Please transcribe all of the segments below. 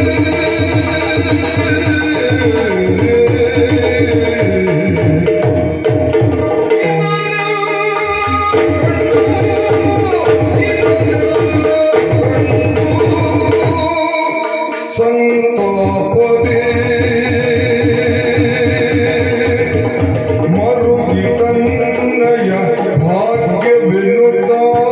ಸಂತಾಪದೆ ಮರುಗಿ ತನ್ನಯ ಭಾಗ್ಯವೆನ್ನುತ್ತ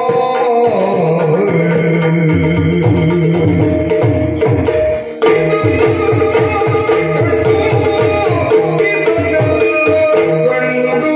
ಕಂಡು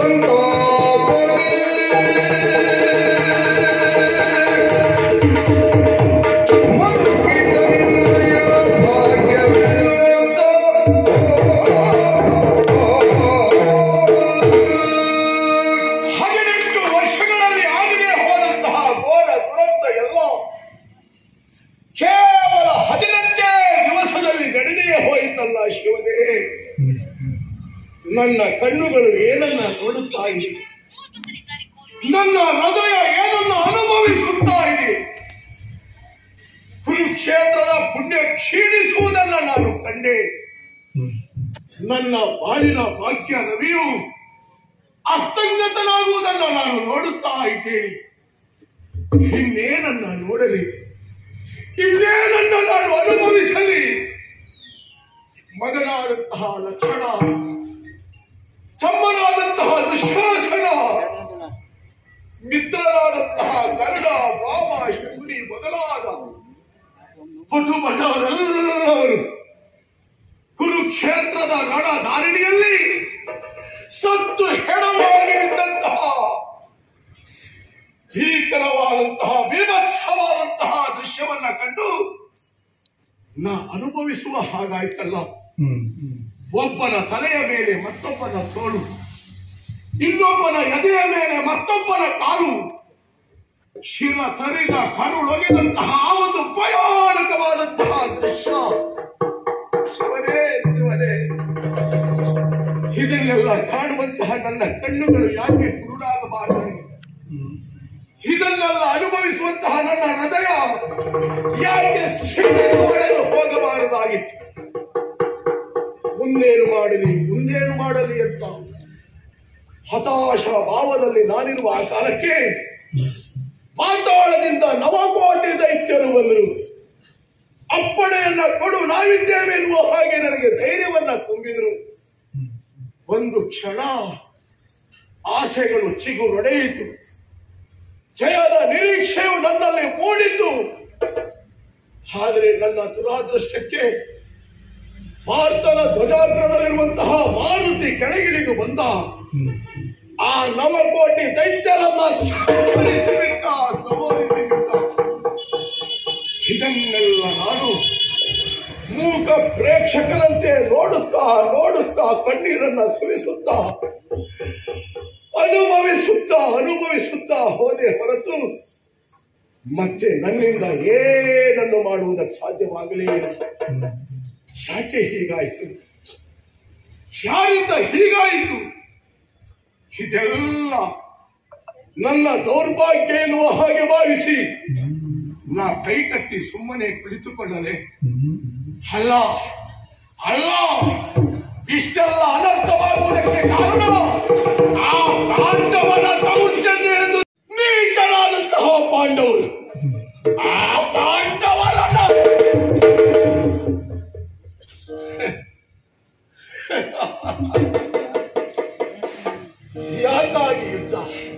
ಹದಿನೆಂಟು ವರ್ಷಗಳಲ್ಲಿ ಆಗದೆ ಹೋದಂತಹ ಘೋರ ದುರಂತ ಎಲ್ಲ ಕೇವಲ ಹದಿನೆಂಟೇ ದಿವಸದಲ್ಲಿ ನಡೆದೇ ಹೋಯಿತಲ್ಲ ಶಿವನೇ ನನ್ನ ಕಣ್ಣುಗಳು ಏನನ್ನ ನೋಡುತ್ತಾ ಇದೆ ನನ್ನ ಹೃದಯ ಏನನ್ನ ಅನುಭವಿಸುತ್ತಾ ಇದೆ ಕುರುಕ್ಷೇತ್ರದ ಪುಣ್ಯ ಕ್ಷೀಣಿಸುವುದನ್ನ ನಾನು ಕಂಡೆ ನನ್ನ ಬಾಳಿನ ಭಾಗ್ಯ ರವಿಯು ಅಸ್ತಂಗತನಾಗುವುದನ್ನು ನಾನು ನೋಡುತ್ತಾ ಇದ್ದೇನೆ ಇನ್ನೇನನ್ನ ನೋಡಲಿ ಇನ್ನೇನನ್ನ ನಾನು ಅನುಭವಿಸಲಿ ಮಗನಾದಂತಹ ಲಕ್ಷಣ ತಮ್ಮನಾದಂತಹ ದುಶ್ಯಾಸನ ಮಿತ್ರರಾದಂತಹ ಗರುಡ ವಾಮ ಶಂಗುನಿ ಮೊದಲಾದ ಪಟುಪಟವರೆಲ್ಲವರು ಕುರುಕ್ಷೇತ್ರದ ರಣಧಾರಿಣಿಯಲ್ಲಿ ಸತ್ತು ಹೆಣವಾಗಿ ಬಿದ್ದಂತಹ ಭೀಕರವಾದಂತಹ ವಿಭತ್ಸವಾದಂತಹ ದೃಶ್ಯವನ್ನ ಕಂಡು ನಾ ಅನುಭವಿಸುವ ಹಾಗಾಯ್ತಲ್ಲ ಒಬ್ಬನ ತಲೆಯ ಮೇಲೆ ಮತ್ತೊಬ್ಬನ ತೋಳು ಇನ್ನೊಬ್ಬನ ಎದೆಯ ಮೇಲೆ ಮತ್ತೊಬ್ಬನ ಕಾಲು ಶಿರ ತರಿಗ ಕರುಳೊಗೆದಂತಹ ಆ ಒಂದು ಭಯಾನಕವಾದಂತಹ ದೃಶ್ಯ ಶಿವನೇ ಶಿವನೇ ಇದನ್ನೆಲ್ಲ ಕಾಣುವಂತಹ ನನ್ನ ಕಣ್ಣುಗಳು ಯಾಕೆ ಕುರುಡಾಗಬಾರದಾಗಿದೆ ಇದನ್ನೆಲ್ಲ ಅನುಭವಿಸುವಂತಹ ನನ್ನ ಹೃದಯ ಯಾಕೆ ಸಿಡಿದು ಹೊಡೆದು ಹೋಗಬಾರದಾಗಿತ್ತು ಮುಂದೇನು ಮಾಡಲಿ ಮುಂದೇನು ಮಾಡಲಿ ಅಂತ ಹತಾಶ ಭಾವದಲ್ಲಿ ನಾನಿರುವ ಆ ಕಾಲಕ್ಕೆ ಪಾತಾಳದಿಂದ ನವಕೋಟೆ ದೈತ್ಯರು ಬಂದರು ಅಪ್ಪಣೆಯನ್ನ ಕೊಡು ನಾವಿದ್ದೇವೆ ಎನ್ನುವ ಹಾಗೆ ನನಗೆ ಧೈರ್ಯವನ್ನ ತುಂಬಿದರು ಒಂದು ಕ್ಷಣ ಆಸೆಗಳು ಚಿಗುರೊಡೆಯಿತು ಜಯದ ನಿರೀಕ್ಷೆಯು ನನ್ನಲ್ಲಿ ಮೂಡಿತು ಆದರೆ ನನ್ನ ದುರಾದೃಷ್ಟಕ್ಕೆ ಭಾರತದ ಧ್ವಜಾಗ್ರದಲ್ಲಿರುವಂತಹ ಮಾರುತಿ ಕೆಳಗಿಳಿದು ಬಂದ ಆ ನವಕೋಟಿ ದೈತ್ಯರನ್ನ ಸಂಹರಿಸಿಬಿಟ್ಟ ಸಂಹರಿಸಿಬಿಟ್ಟ ಇದನ್ನೆಲ್ಲ ನಾನು ಮೂಕ ಪ್ರೇಕ್ಷಕನಂತೆ ನೋಡುತ್ತಾ ನೋಡುತ್ತಾ ಕಣ್ಣೀರನ್ನ ಸುರಿಸುತ್ತಾ ಅನುಭವಿಸುತ್ತಾ ಅನುಭವಿಸುತ್ತಾ ಹೋದೆ ಹೊರತು ಮತ್ತೆ ನನ್ನಿಂದ ಏನನ್ನು ಮಾಡುವುದಕ್ಕೆ ಸಾಧ್ಯವಾಗಲೇ ಇಲ್ಲ ಯಾಕೆ ಹೀಗಾಯಿತು ಯಾರಿಂದ ಹೀಗಾಯಿತು ಇದೆಲ್ಲ ನನ್ನ ದೌರ್ಭಾಗ್ಯ ಎನ್ನುವ ಹಾಗೆ ಭಾವಿಸಿ ನಾ ಕೈ ಕಟ್ಟಿ ಸುಮ್ಮನೆ ಕುಳಿತುಕೊಳ್ಳಲೆ ಅಲ್ಲ ಅಲ್ಲ ಇಷ್ಟೆಲ್ಲ ಅನರ್ಥವಾಗುವುದಕ್ಕೆ ಕಾರಣ ಆ ಪಾಂಡವನ ದೌರ್ಜನ್ಯ ಎಂದು ನೀಚರಾದಂತಹ ಪಾಂಡವರು ಆ ಪಾಂಡವರನ್ನ ಯಾಕಾಗಿ ಯುದ್ಧ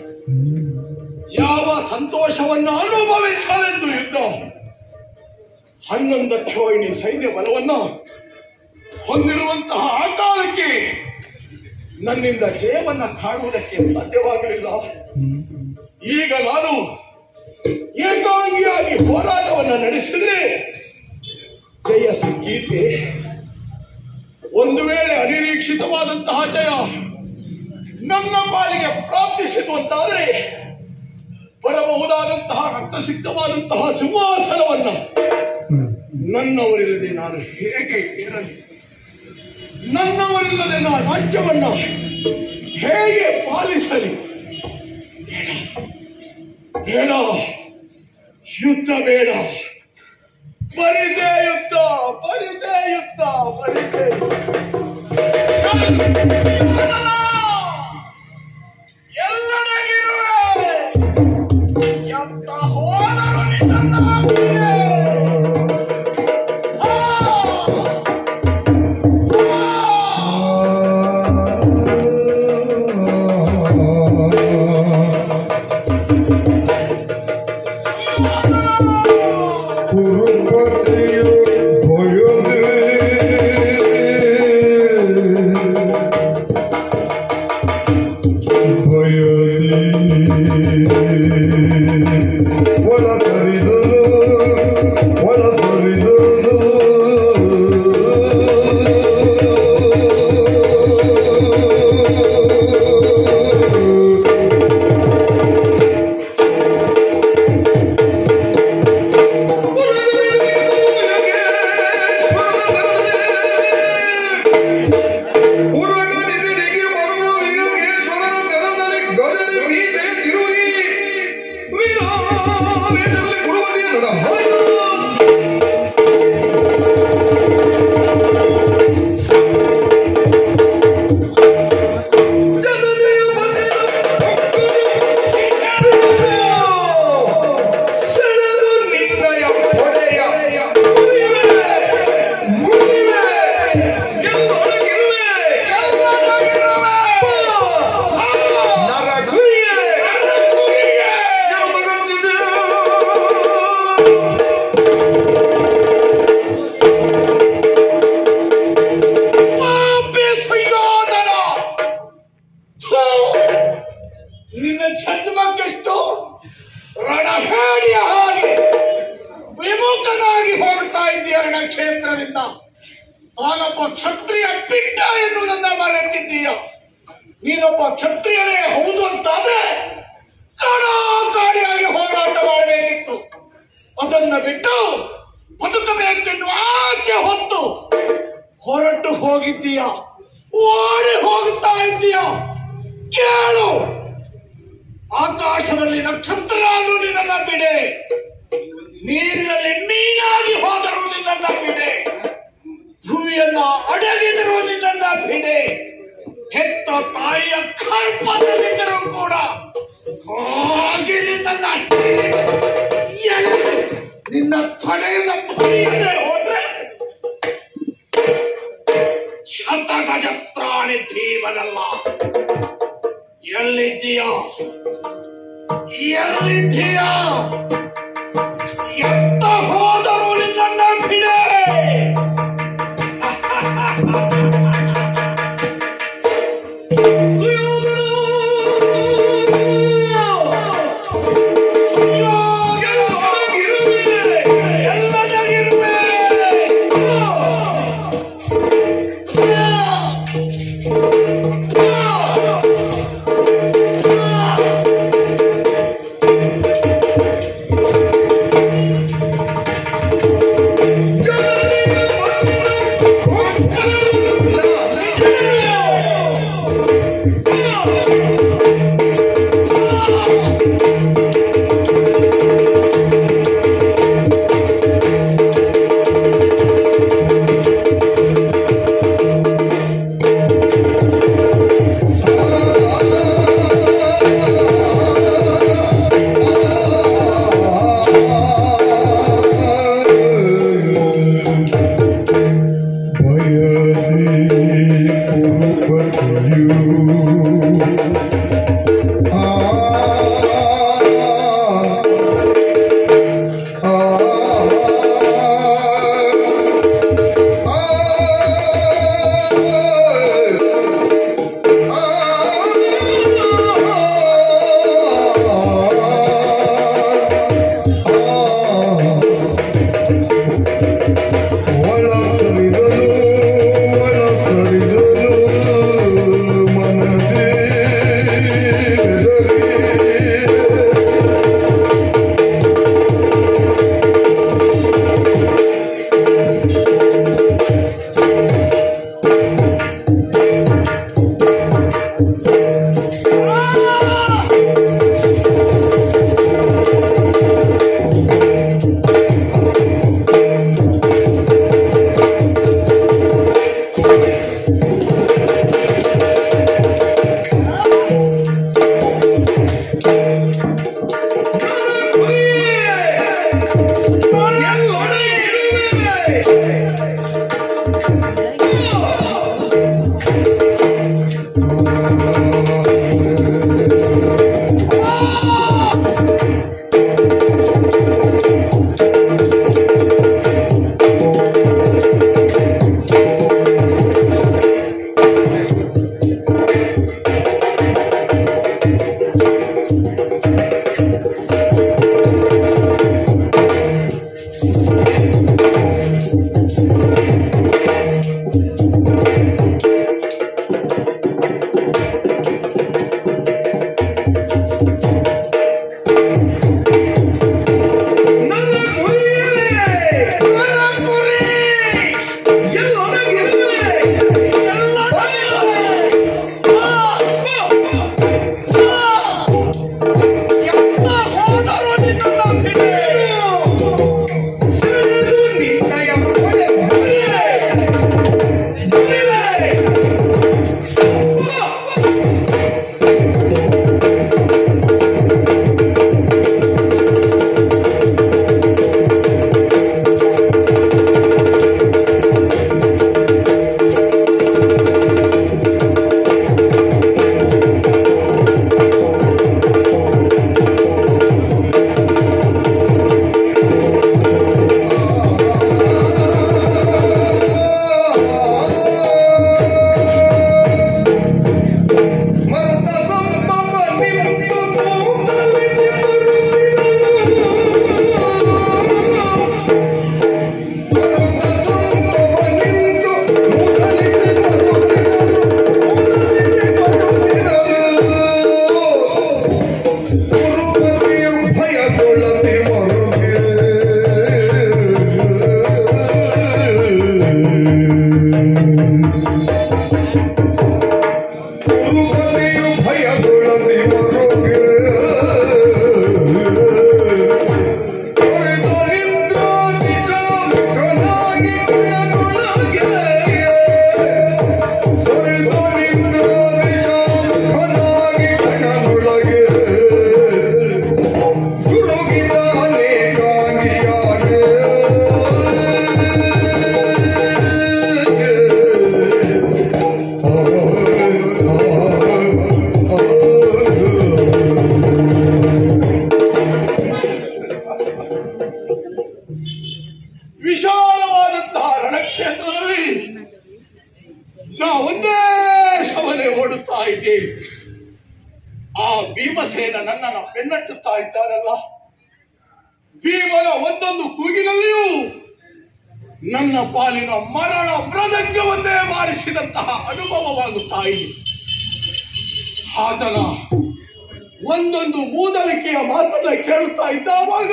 ಯಾವ ಸಂತೋಷವನ್ನು ಅನುಭವಿಸಲೆಂದು ಯುದ್ಧ ಹನ್ನೊಂದು ಕ್ಷೋಹಿಣಿ ಸೈನ್ಯ ಬಲವನ್ನ ಹೊಂದಿರುವಂತಹ ಆ ಕಾಲಕ್ಕೆ ನನ್ನಿಂದ ಜಯವನ್ನ ಕಾಣುವುದಕ್ಕೆ ಸಾಧ್ಯವಾಗಲಿಲ್ಲ ಈಗ ನಾನು ಏಕಾಂಗಿಯಾಗಿ ಹೋರಾಟವನ್ನ ನಡೆಸಿದ್ರೆ ಜಯ ಸಿಕ್ಕೀತೆ ಒಂದು ವೇಳೆ ಅನಿರೀಕ್ಷಿತವಾದಂತಹ ಜಯ ನನ್ನ ಪಾಲಿಗೆ ಪ್ರಾಪ್ತಿಸಿತು ಅಂತಾದರೆ ಬರಬಹುದಾದಂತಹ ರಕ್ತಸಿಕ್ತವಾದಂತಹ ಸಿಂಹಾಸನವನ್ನ ನನ್ನವರಿಲ್ಲದೆ ನಾನು ಹೇಗೆ ಏರಲಿ ನನ್ನವರಿಲ್ಲದೆ ನಾನು ರಾಜ್ಯವನ್ನ ಹೇಗೆ ಪಾಲಿಸಲಿ ಬೇಡ ಬೇಡ ಯುದ್ಧ ಬೇಡ ಪರಿದೇ ಯುದ್ಧ ಪರಿದೇ ಯುದ್ಧ ಪರಿದೇ ಎಲ್ಲರಿಗಿರುವೆ ಎಂತ ಹೋದರು ನಿನ್ನನ್ನು ನಂಬಿದೆ. ಆ! ಆ! ಕುರುಪತಿಯು ಭಯದೆ ಭಯದಿ ಒಳ ಸರಿದನು ಒಳ ಸರಿದನು ಉರಗನಿಗೆ ಬರುವ ವೀರಗೇಶ್ವರನ ತೆರದಲ್ಲಿ ಗದರಿ ಮೀಸೆ ತಿರುಗಿ ವೀರಾವೇಶದಲ್ಲಿ ಗುರುವರಿಯ ನಡ ಜನನಿಯ ಬಂದಿದ ಸೆಳೆದು ನಿನ್ನಯ ಹೊಡೆಯ ಮುರಿವೆ ಮುರಿವೆ ಎಲ್ಲೊಳಗಿರುವೆ ನರಗುರಿಯೇ ಎಂಬಗಂತಿದೆ ಸುಯೋಧನ ಥು! ನಿನ್ನ ಜನ್ಮಕ್ಕೆಷ್ಟು ರಣಹೇಡಿಯ ಹಾಗೆ ವಿಮುಖನಾಗಿ ಹೋಗ್ತಾ ಇದ್ದೀಯ ಕ್ಷೇತ್ರದಿಂದ ತಾನೊಬ್ಬ ಕ್ಷತ್ರಿಯ ಪಿಂಡ ಎನ್ನುವುದನ್ನ ಮರೆತಿದ್ದೀಯ ನೀನೊಬ್ಬ ಕ್ಷತ್ರಿಯನೇ ಹೌದು ಅಂತಾದ್ರೆ ಕಾಡಿಯಾಗಿ ಹೋರಾಟ ಮಾಡಬೇಕಿತ್ತು ಅದನ್ನ ಬಿಟ್ಟು ಬದುಕಬೇಕೆನ್ನುವ ಆಸೆ ಹೊತ್ತು ಹೊರಟು ಹೋಗಿದ್ದೀಯ ಓಡಿ ಹೋಗುತ್ತಾ ಇದ್ದೀಯ ಕೇಳು ಆಕಾಶದಲ್ಲಿ ನಕ್ಷತ್ರ ಆದ್ರೂ ನಿನ್ನ ಬಿಡೆ ನೀರಿನಲ್ಲಿ ಮೀನಾಗಿ ಹೋದರೂ ನಿನ್ನ ಬಿಡೆ ಭೂಮಿಯನ್ನ ಅಡಗಿದರೂ ನಿನ್ನ ಬಿಡೆ ಹೆತ್ತ ತಾಯಿಯ ಕಲ್ಪದಲ್ಲಿದ್ದರೂ ಕೂಡ ಹೋಗಿ ನಿನ್ನ ಎಳೆದು ನಿನ್ನ ತೊಡೆಯಿಂದ ಮುರಿಯದೆ ಹೋದ್ರೆ ಶತಗಜತ್ರಾಣಿ ಭೀಮನಲ್ಲ ಎಲ್ಲಿದ್ದೀಯ ಎಲ್ಲಿದ್ದೀಯ ಎತ್ತ ಹೋದರು ನಿನ್ನ ಬಿಡೆ ಎಲ್ಲದಗಿರುವೆ ನನ್ನ ಗುರಿಯೇ ಎಲ್ಲೊಳಗಿರುವೆ ತಿಳಿದು ನಿನ್ನಯ ಕೊಲೆ ಗುರಿಯೇ ಗುರಿಯೇ ಮರದ ಸಂಭವ ನಿಂತು ಮೂಗಲಿಗೆ ಬರುತ್ತಿರಲು. ಮರದ ಸಂಭವ ನಿಂತು ಮೂಗಲಿಗೆ ಬರುತ್ತಿರಲು. ಮೂಗಲಿಗೆ ಬರುತ್ತಿರಲು. ಗುರುಪತಿಯು ಭಯಗೊಳ್ಳದೆ ಮರುಗೆ ಗುರುಪತಿಯು ಭಯಗೊಳ್ಳದೆ ಮರುಗೆ ತೊರೆದೊರೆಂದ್ರ ನಿಜ ಮುಖನಾಗಿ ಕಣ್ಣೊಳಗೆ ತೊರೆದೊರೆಂದ್ರ ನಿಜ ಮುಖನಾಗಿ ಕಣ್ಣೊಳಗೆ ಗುರುಗಿದಾನೆ ಕಾಗಿಯಾಗೆ ವಿಶಾಲವಾದಂತಹ ರಣಕ್ಷೇತ್ರದಲ್ಲಿ ನಾ ಒಂದೇ ಶವನೆ ಓಡುತ್ತಾ ಇದ್ದೇನೆ ಆ ಭೀಮಸೇನ ನನ್ನನ್ನು ಬೆನ್ನಟ್ಟುತ್ತಾ ಇದ್ದಾರಲ್ಲ ಭೀಮನ ಒಂದೊಂದು ಕೂಗಿನಲ್ಲಿಯೂ ನನ್ನ ಪಾಲಿನ ಮರಣ ಮೃದಂಗವನ್ನೇ ಮಾರಿಸಿದಂತಹ ಅನುಭವವಾಗುತ್ತಾ ಇದೆ ಆತನ ಒಂದೊಂದು ಮೂದಲಿಕೆಯ ಮಾತನ್ನ ಕೇಳುತ್ತಾ ಇದ್ದಾವಾಗ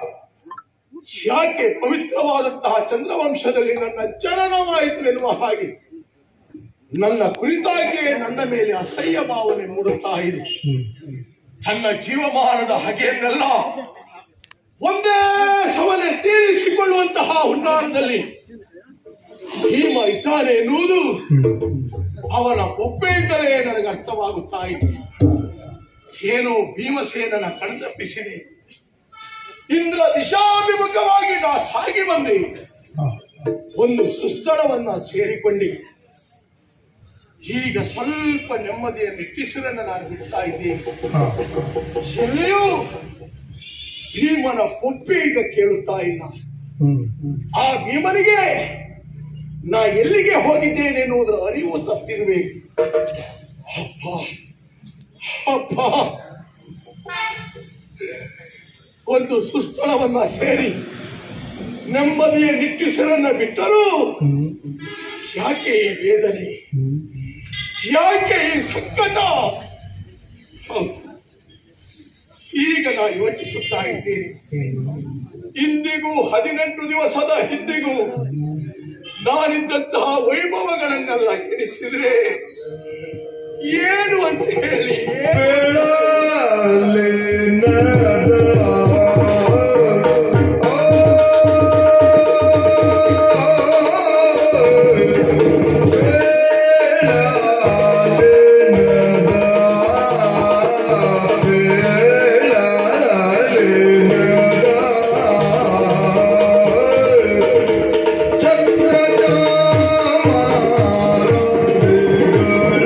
ಯಾಕೆ ಪವಿತ್ರವಾದಂತಹ ಚಂದ್ರವಂಶದಲ್ಲಿ ನನ್ನ ಜನನವಾಯಿತು ಎನ್ನುವ ಹಾಗೆ ನನ್ನ ಕುರಿತಾಗಿಯೇ ನನ್ನ ಮೇಲೆ ಅಸಹ್ಯ ಭಾವನೆ ಮೂಡುತ್ತಾ ಇದೆ ತನ್ನ ಜೀವಮಾನದ ಹಗೆಯನ್ನೆಲ್ಲ ಒಂದೇ ಸವನೆ ತೀರಿಸಿಕೊಳ್ಳುವಂತಹ ಹುನ್ನಾರದಲ್ಲಿ ಭೀಮ ಇದ್ದಾನೆ ಎನ್ನುವುದು ಅವನ ಬೊಬ್ಬೆಯಿಂದಲೇ ನನಗೆ ಅರ್ಥವಾಗುತ್ತಾ ಇದೆ ಏನೋ ಭೀಮಸೇನನ ಕಣ್ತಪ್ಪಿಸಿದೆ ಇಂದ್ರ ದಿಶಾಭಿಮುಖವಾಗಿ ನಾ ಸಾಗಿ ಬಂದೆ ಒಂದು ಸುಸ್ಥಳವನ್ನ ಸೇರಿಕೊಂಡೆ ಈಗ ಸ್ವಲ್ಪ ನೆಮ್ಮದಿಯ ನಿಟ್ಟಿಸಿರನ್ನ ನಾನು ಬಿಡ್ತಾ ಇದ್ದೇನೆ ಎಲ್ಲಿಯೂ ಭೀಮನ ಪೊಪ್ಪೆ ಈಗ ಕೇಳುತ್ತಾ ಇಲ್ಲ ಆ ಭೀಮನಿಗೆ ನಾ ಎಲ್ಲಿಗೆ ಹೋಗಿದ್ದೇನೆ ಎನ್ನುವುದರ ಅರಿವು ತಪ್ಪಿರಬೇಕು ಅಪ್ಪ ಅಪ್ಪ ಒಂದು ಸುಸ್ಥಳವನ್ನ ಸೇರಿ ನೆಮ್ಮದಿಯ ನಿಟ್ಟಿಸರನ್ನ ಬಿಟ್ಟರು ಯಾಕೆ ಈ ವೇದನೆ ಯಾಕೆ ಈ ಸಂಕಟ ಹೌದು. ಈಗ ನಾನು ಯೋಚಿಸುತ್ತಾ ಇದ್ದೇನೆ ಇಂದಿಗೂ ಹದಿನೆಂಟು ದಿವಸದ ಹಿಂದಿಗೂ ನಾನಿದ್ದಂತಹ ವೈಭವಗಳನ್ನೆಲ್ಲ ಎಣಿಸಿದ್ರೆ ಏನು ಅಂತ ಹೇಳಿ ಏನು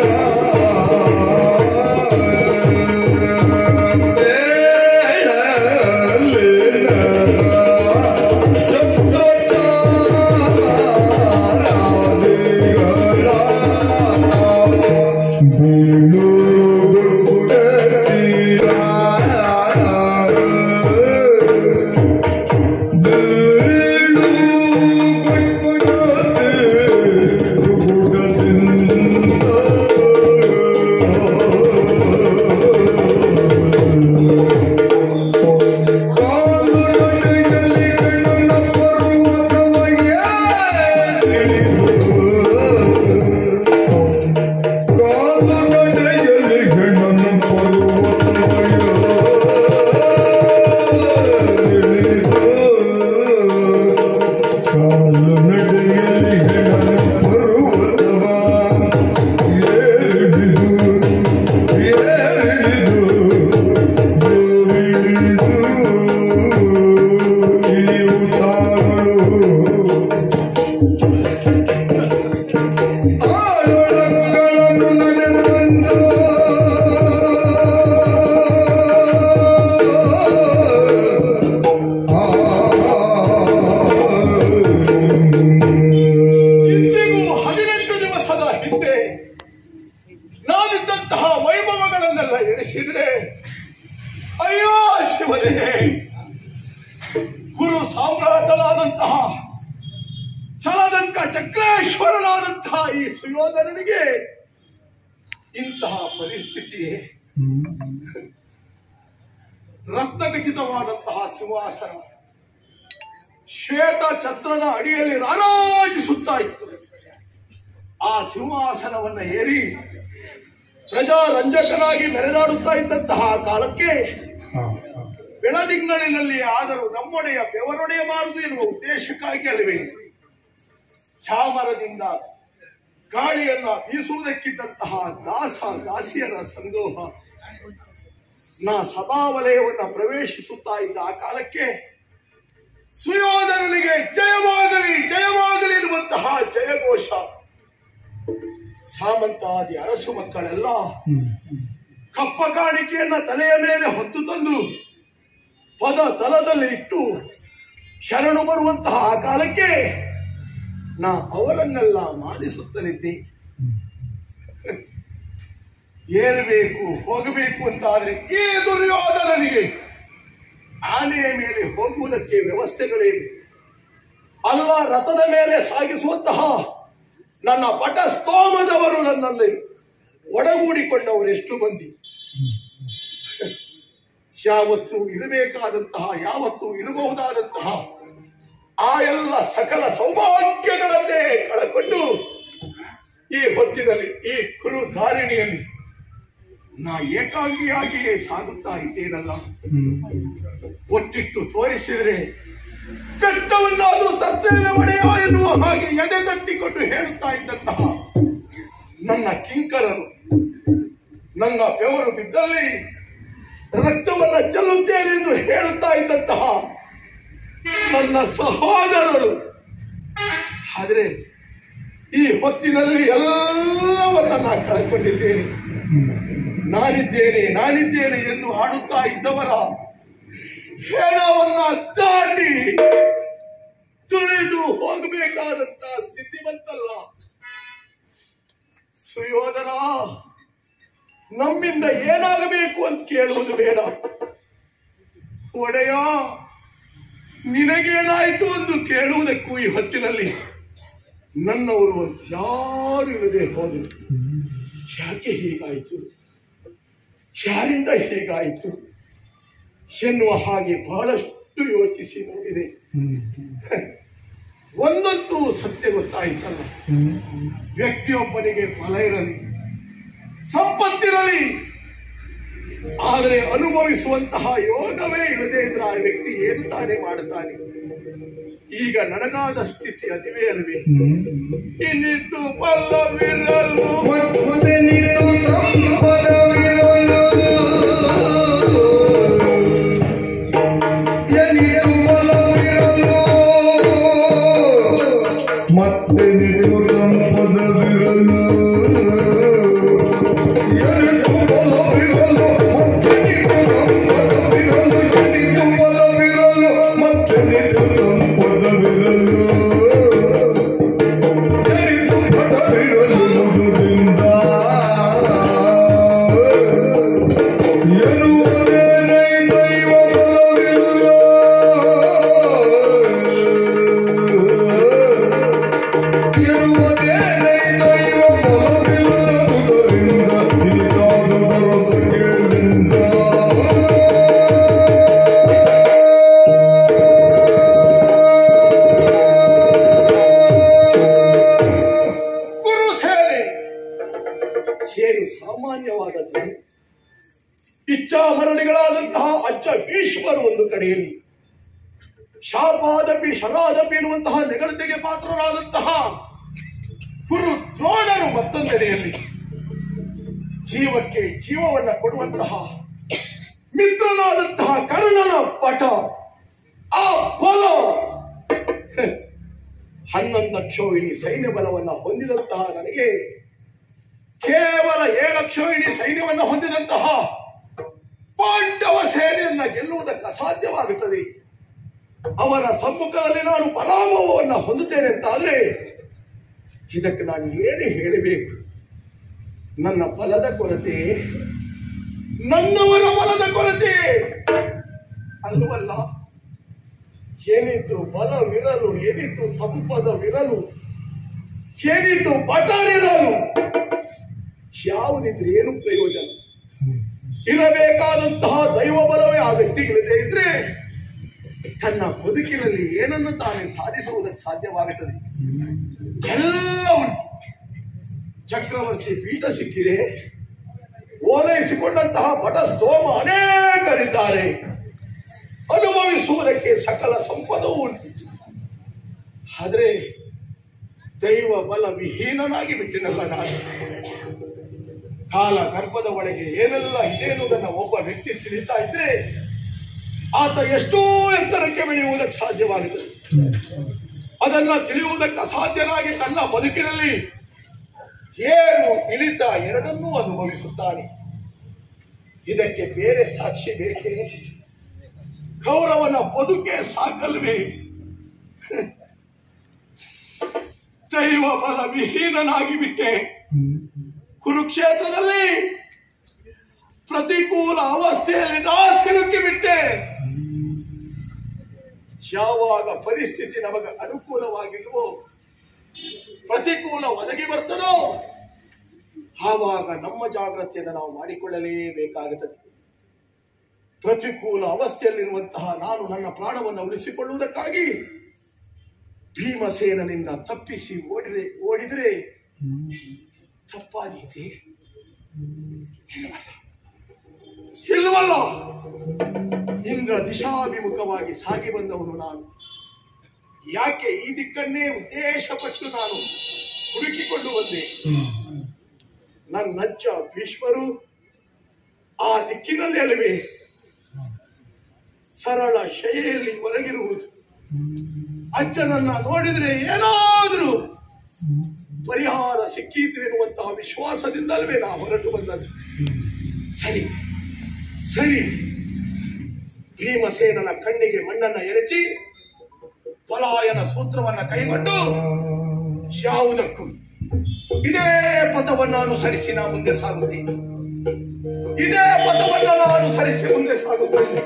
ಚಂದ್ರ ಚಕ್ರೇಶ್ವರನಾದಂತಹ ಈ ಸುಯೋಧನನಿಗೆ ಇಂತಹ ಪರಿಸ್ಥಿತಿಯೇ ರತ್ನಖಚಿತವಾದಂತಹ ಸಿಂಹಾಸನ ಶ್ವೇತ ಛತ್ರದ ಅಡಿಯಲ್ಲಿ ರಾರಾಜಿಸುತ್ತಾ ಇತ್ತು ಆ ಸಿಂಹಾಸನವನ್ನ ಏರಿ ಪ್ರಜಾರಂಜಕನಾಗಿ ಮೆರೆದಾಡುತ್ತಾ ಇದ್ದಂತಹ ಕಾಲಕ್ಕೆ ಬೆಳದಿಂಗಳಿನಲ್ಲಿ ಆದರೂ ನಮ್ಮೊಡೆಯ ಬೆವರೊಡೆಯಬಾರದು ಎನ್ನುವ ಉದ್ದೇಶಕ್ಕಾಗಿ ಅಲ್ಲವೇ ಚಾಮರದಿಂದ ಗಾಳಿಯನ್ನ ಬೀಸುವುದಕ್ಕಿದ್ದಂತಹ ದಾಸ ದಾಸಿಯರ ಸಂದೋಹ ನಾ ಸಭಾವಲಯವನ್ನ ಪ್ರವೇಶಿಸುತ್ತಾ ಇದ್ದ ಆ ಕಾಲಕ್ಕೆ ಸುಯೋಧನನಿಗೆ ಜಯವಾಗಲಿ ಜಯವಾಗಲಿ ಎನ್ನುವಂತಹ ಜಯಘೋಷ ಸಾಮಂತಾದಿ ಅರಸು ಮಕ್ಕಳೆಲ್ಲ ಕಪ್ಪ ಕಾಣಿಕೆಯನ್ನ ತಲೆಯ ಮೇಲೆ ಹೊತ್ತು ತಂದು ಪದ ತಲದಲ್ಲಿ ಇಟ್ಟು ಶರಣು ಬರುವಂತಹ ಆ ಕಾಲಕ್ಕೆ ನಾ ಅವರನ್ನೆಲ್ಲ ಮಾನಿಸುತ್ತಲಿದ್ದೆ ಏರಬೇಕು ಹೋಗಬೇಕು ಅಂತ ಆದ್ರೆ ಈ ದುರ್ಯೋಧನನಿಗೆ ಆನೆಯ ಮೇಲೆ ಹೋಗುವುದಕ್ಕೆ ವ್ಯವಸ್ಥೆಗಳೇನು ಅಲ್ಲ ರಥದ ಮೇಲೆ ಸಾಗಿಸುವಂತಹ ನನ್ನ ಪಟ ಸ್ತೋಮದವರು ನನ್ನಲ್ಲಿ ಒಡಗೂಡಿಕೊಂಡವರು ಎಷ್ಟು ಮಂದಿ ಯಾವತ್ತು ಇರಬೇಕಾದಂತಹ ಯಾವತ್ತು ಇರಬಹುದಾದಂತಹ ಆ ಎಲ್ಲ ಸಕಲ ಸೌಭಾಗ್ಯಗಳನ್ನೇ ಕಳಕೊಂಡು ಈ ಹೊತ್ತಿನಲ್ಲಿ ಈ ಕುರು ಧಾರಿಣಿಯಲ್ಲಿ ನಾ ಏಕಾಂಗಿಯಾಗಿಯೇ ಸಾಗುತ್ತಾ ಇದ್ದೇನಲ್ಲ ಒಟ್ಟಿಟ್ಟು ತೋರಿಸಿದರೆ ಬೆಟ್ಟವನ್ನಾದರೂ ತರ್ತೇವೆ ಒಡೆಯ ಎನ್ನುವ ಹಾಗೆ ಎದೆ ತಟ್ಟಿಕೊಂಡು ಹೇಳುತ್ತಾ ಇದ್ದಂತಹ ನನ್ನ ಕಿಂಕರರು ನನ್ನ ಬೆವರು ಬಿದ್ದಲ್ಲಿ ರಕ್ತವನ್ನ ಚೆಲ್ಲುತ್ತೇನೆ ಎಂದು ಹೇಳುತ್ತಾ ಇದ್ದಂತಹ ನನ್ನ ಸಹೋದರರು ಆದರೆ ಈ ಹೊತ್ತಿನಲ್ಲಿ ಎಲ್ಲವನ್ನ ನಾ ಕಳ್ಕೊಂಡಿದ್ದೇನೆ ನಾನಿದ್ದೇನೆ ನಾನಿದ್ದೇನೆ ಎಂದು ಆಡುತ್ತಾ ಇದ್ದವರ ಹೇಳವನ್ನ ದಾಟಿ ತುಳಿದು ಹೋಗಬೇಕಾದಂತಹ ಸ್ಥಿತಿ ಬಂತಲ್ಲ ಸುಯೋಧನ ನಮ್ಮಿಂದ ಏನಾಗಬೇಕು ಅಂತ ಕೇಳುವುದು ಬೇಡ ಒಡೆಯ ನಿನಗೇನಾಯ್ತು ಎಂದು ಕೇಳುವುದಕ್ಕೂ ಈ ಹೊತ್ತಿನಲ್ಲಿ ನನ್ನವರು ಅಂತ ಯಾರು ಇಲ್ಲದೆ ಹೋದರು ಯಾಕೆ ಹೀಗಾಯಿತು ಯಾರಿಂದ ಹೀಗಾಯಿತು ಎನ್ನುವ ಹಾಗೆ ಬಹಳಷ್ಟು ಯೋಚಿಸಿ ನೋಡಿದೆ ಒಂದಂತೂ ಸತ್ಯ ಗೊತ್ತಾಯಿತಲ್ಲ ವ್ಯಕ್ತಿಯೊಬ್ಬನಿಗೆ ಫಲ ಇರಲಿ ಸಂಪತ್ತಿರಲಿ ಆದರೆ ಅನುಭವಿಸುವಂತಹ ಯೋಗವೇ ಇಲ್ಲದೆ ಇದ್ರೆ ಆ ವ್ಯಕ್ತಿ ಏನು ತಾನೇ ಮಾಡುತ್ತಾನೆ ಈಗ ನನಗಾದ ಸ್ಥಿತಿ ಅದಿವೇ ಅಲ್ವೇ ಇನ್ನಿತ್ತು ಪಲ್ಲವಿರಲು ಮೊದಲಿಟ್ಟು ಸಂಪದವಿರಲು ಎನಿತು ಬಲವಿರಲು ಮತ್ತೆ ನಿಟ್ಟು ಸಂಪದವಿರಲು ಎನಿತು ಬಲವಿರಲು ಮತ್ತೆ ನಿಟ್ಟು ಸಂಪದವಿರಲು ಎನಿತು ಬಲವಿರಲು ಮತ್ತೆ ನಿಟ್ಟು ಸಂಪದವಿರಲು ಎನಿತು ಪದವಿರಲು ಮುದುದಿಂದ ಎನ್ನುವುದೇನೇ ದೈವ ಬಲವಿಲ್ಲ ಇರುವುದೇನೇ ದೈವ ಬಲವಿಲ್ಲದುದರಿಂದ ಇದಾದ ಭರವಸೆ ಕೇಳಿಂದ ಕುರುಸೇನೆ ಏನು ಸಾಮಾನ್ಯವಾದದ್ದು ಇಚ್ಛಾಮರಣಿಗಳಾದಂತಹ ಅಜ್ಜ ಭೀಷ್ಮರು ಒಂದು ಕಡೆಯಲ್ಲಿ ಶಾಪಾದಪಿ ಶರಾದಪಿ ಎನ್ನುವಂತಹ ನೆಗಳತೆಗೆ ಪಾತ್ರರಾದಂತಹ ಗುರು ದ್ರೋಣರು ಮತ್ತೊಂದೆಡೆಯಲ್ಲಿ ಜೀವಕ್ಕೆ ಜೀವವನ್ನ ಕೊಡುವಂತಹ ಮಿತ್ರನಾದಂತಹ ಕರ್ಣನ ಪಟ ಆ ಬಲ ಹನ್ನೊಂದು ಅಕ್ಷೋಹಿಣಿ ಸೈನ್ಯ ಬಲವನ್ನ ಹೊಂದಿದಂತಹ ನನಗೆ ಕೇವಲ ಏಳಕ್ಷೋಹಿಣಿ ಸೈನ್ಯವನ್ನ ಹೊಂದಿದಂತಹ ಪಾಂಡವ ಸೇನೆಯನ್ನ ಗೆಲ್ಲುವುದಕ್ಕೆ ಅಸಾಧ್ಯವಾಗುತ್ತದೆ ಅವರ ಸಮ್ಮುಖದಲ್ಲಿ ನಾನು ಪರಾಭವವನ್ನ ಹೊಂದುತ್ತೇನೆ ಅಂತಾದ್ರೆ ಇದಕ್ಕೆ ನಾನು ಏನು ಹೇಳಬೇಕು ನನ್ನ ಬಲದ ಕೊರತೆ ನನ್ನವರ ಬಲದ ಕೊರತೆ ಅಲ್ಲವಲ್ಲ ಏನಿತ್ತು ಬಲವಿರಲು ಏನಿತ್ತು ಸಂಪದವಿರಲು ಏನಿತ್ತು ಬಟಾರಿ ನಾನು ಯಾವುದಿದ್ರೆ ಏನು ಪ್ರಯೋಜನ ಇರಬೇಕಾದಂತಹ ದೈವ ಬಲವೇ ಆ ವ್ಯಕ್ತಿಗಳಿದೆ ಇದ್ರೆ ತನ್ನ ಬದುಕಿನಲ್ಲಿ ಏನನ್ನು ತಾನೇ ಸಾಧಿಸುವುದಕ್ಕೆ ಸಾಧ್ಯವಾಗುತ್ತದೆ ಎಲ್ಲವನ್ನು ಚಕ್ರವರ್ತಿ ಪೀಠ ಸಿಕ್ಕಿದೆ ಓಲೈಸಿಕೊಂಡಂತಹ ಭಟ ಸ್ತೋಮ ಅನೇಕರಿದ್ದಾರೆ ಅನುಭವಿಸುವುದಕ್ಕೆ ಸಕಲ ಸಂಪದವೂ ಉಂಟು ಆದರೆ ದೈವ ಬಲ ವಿಹೀನನಾಗಿ ಬಿಟ್ಟಿನಲ್ಲ ನಾನು ಕಾಲ ಗರ್ಭದ ಒಳಗೆ ಏನೆಲ್ಲ ಇದೆ ಎನ್ನುವುದನ್ನು ಒಬ್ಬ ವ್ಯಕ್ತಿ ತಿಳಿತಾ ಇದ್ರೆ ಆತ ಎಷ್ಟೋ ಎತ್ತರಕ್ಕೆ ಬೆಳೆಯುವುದಕ್ಕೆ ಸಾಧ್ಯವಾಗುತ್ತದೆ ಅದನ್ನ ತಿಳಿಯುವುದಕ್ಕೆ ಅಸಾಧ್ಯನಾಗಿ ತನ್ನ ಬದುಕಿನಲ್ಲಿ ಏರು ಇಳಿತ ಎರಡನ್ನೂ ಅನುಭವಿಸುತ್ತಾನೆ ಇದಕ್ಕೆ ಬೇರೆ ಸಾಕ್ಷಿ ಬೇಕೇ ಕೌರವನ ಬದುಕೆ ಸಾಕಲ್ವೇ ದೈವ ಬಲ ವಿಹೀನನಾಗಿ ಬಿಟ್ಟೆ ಕುರುಕ್ಷೇತ್ರದಲ್ಲಿ ಪ್ರತಿಕೂಲ ಅವಸ್ಥೆಯಲ್ಲಿ ನಾಸಿಲುಕ್ಕಿ ಬಿಟ್ಟೆ ಯಾವಾಗ ಪರಿಸ್ಥಿತಿ ನಮಗೆ ಅನುಕೂಲವಾಗಿಲ್ವೋ ಪ್ರತಿಕೂಲ ಒದಗಿ ಬರ್ತದೋ ಆವಾಗ ನಮ್ಮ ಜಾಗ್ರತೆಯನ್ನು ನಾವು ಮಾಡಿಕೊಳ್ಳಲೇಬೇಕಾಗುತ್ತದೆ ಪ್ರತಿಕೂಲ ಅವಸ್ಥೆಯಲ್ಲಿರುವಂತಹ ನಾನು ನನ್ನ ಪ್ರಾಣವನ್ನು ಉಳಿಸಿಕೊಳ್ಳುವುದಕ್ಕಾಗಿ ಭೀಮಸೇನನಿಂದ ತಪ್ಪಿಸಿ ಓಡಿದೆ ಓಡಿದರೆ ತಪ್ಪಾದೀತೆ ಇಲ್ವಲ್ಲ ಇಲ್ವಲ್ಲ ಇಂದ್ರ ದಿಶಾಭಿಮುಖವಾಗಿ ಸಾಗಿ ಬಂದವನು ನಾನು ಯಾಕೆ ಈ ದಿಕ್ಕನ್ನೇ ಉದ್ದೇಶಪಟ್ಟು ನಾನು ಹುಡುಕಿಕೊಂಡು ಬಂದೆ ನನ್ನಜ್ಜ ಭೀಷ್ಮರು ಆ ದಿಕ್ಕಿನಲ್ಲಿ ಅಲ್ಲವೇ ಸರಳ ಶೈಲಿಯಲ್ಲಿ ಒಳಗಿರುವುದು ಅಜ್ಜನನ್ನ ನೋಡಿದ್ರೆ ಏನಾದರೂ ಪರಿಹಾರ ಸಿಕ್ಕೀತು ಎನ್ನುವಂತಹ ವಿಶ್ವಾಸದಿಂದಲ್ವೇ ನಾ ಹೊರಟು ಬಂದದ್ದು ಸರಿ ಸರಿ ಭೀಮಸೇನನ ಕಣ್ಣಿಗೆ ಮಣ್ಣನ್ನ ಎರಚಿ ಪಲಾಯನ ಸೂತ್ರವನ್ನ ಕೈಗೊಂಡು ಯಾವುದಕ್ಕೂ ಇದೇ ಪಥವನ್ನು ಅನುಸರಿಸಿ ನಾ ಮುಂದೆ ಸಾಗುತ್ತೇನೆ ಇದೇ ಪಥವನ್ನು ನಾನು ಅನುಸರಿಸಿ ಮುಂದೆ ಸಾಗುತ್ತೇನೆ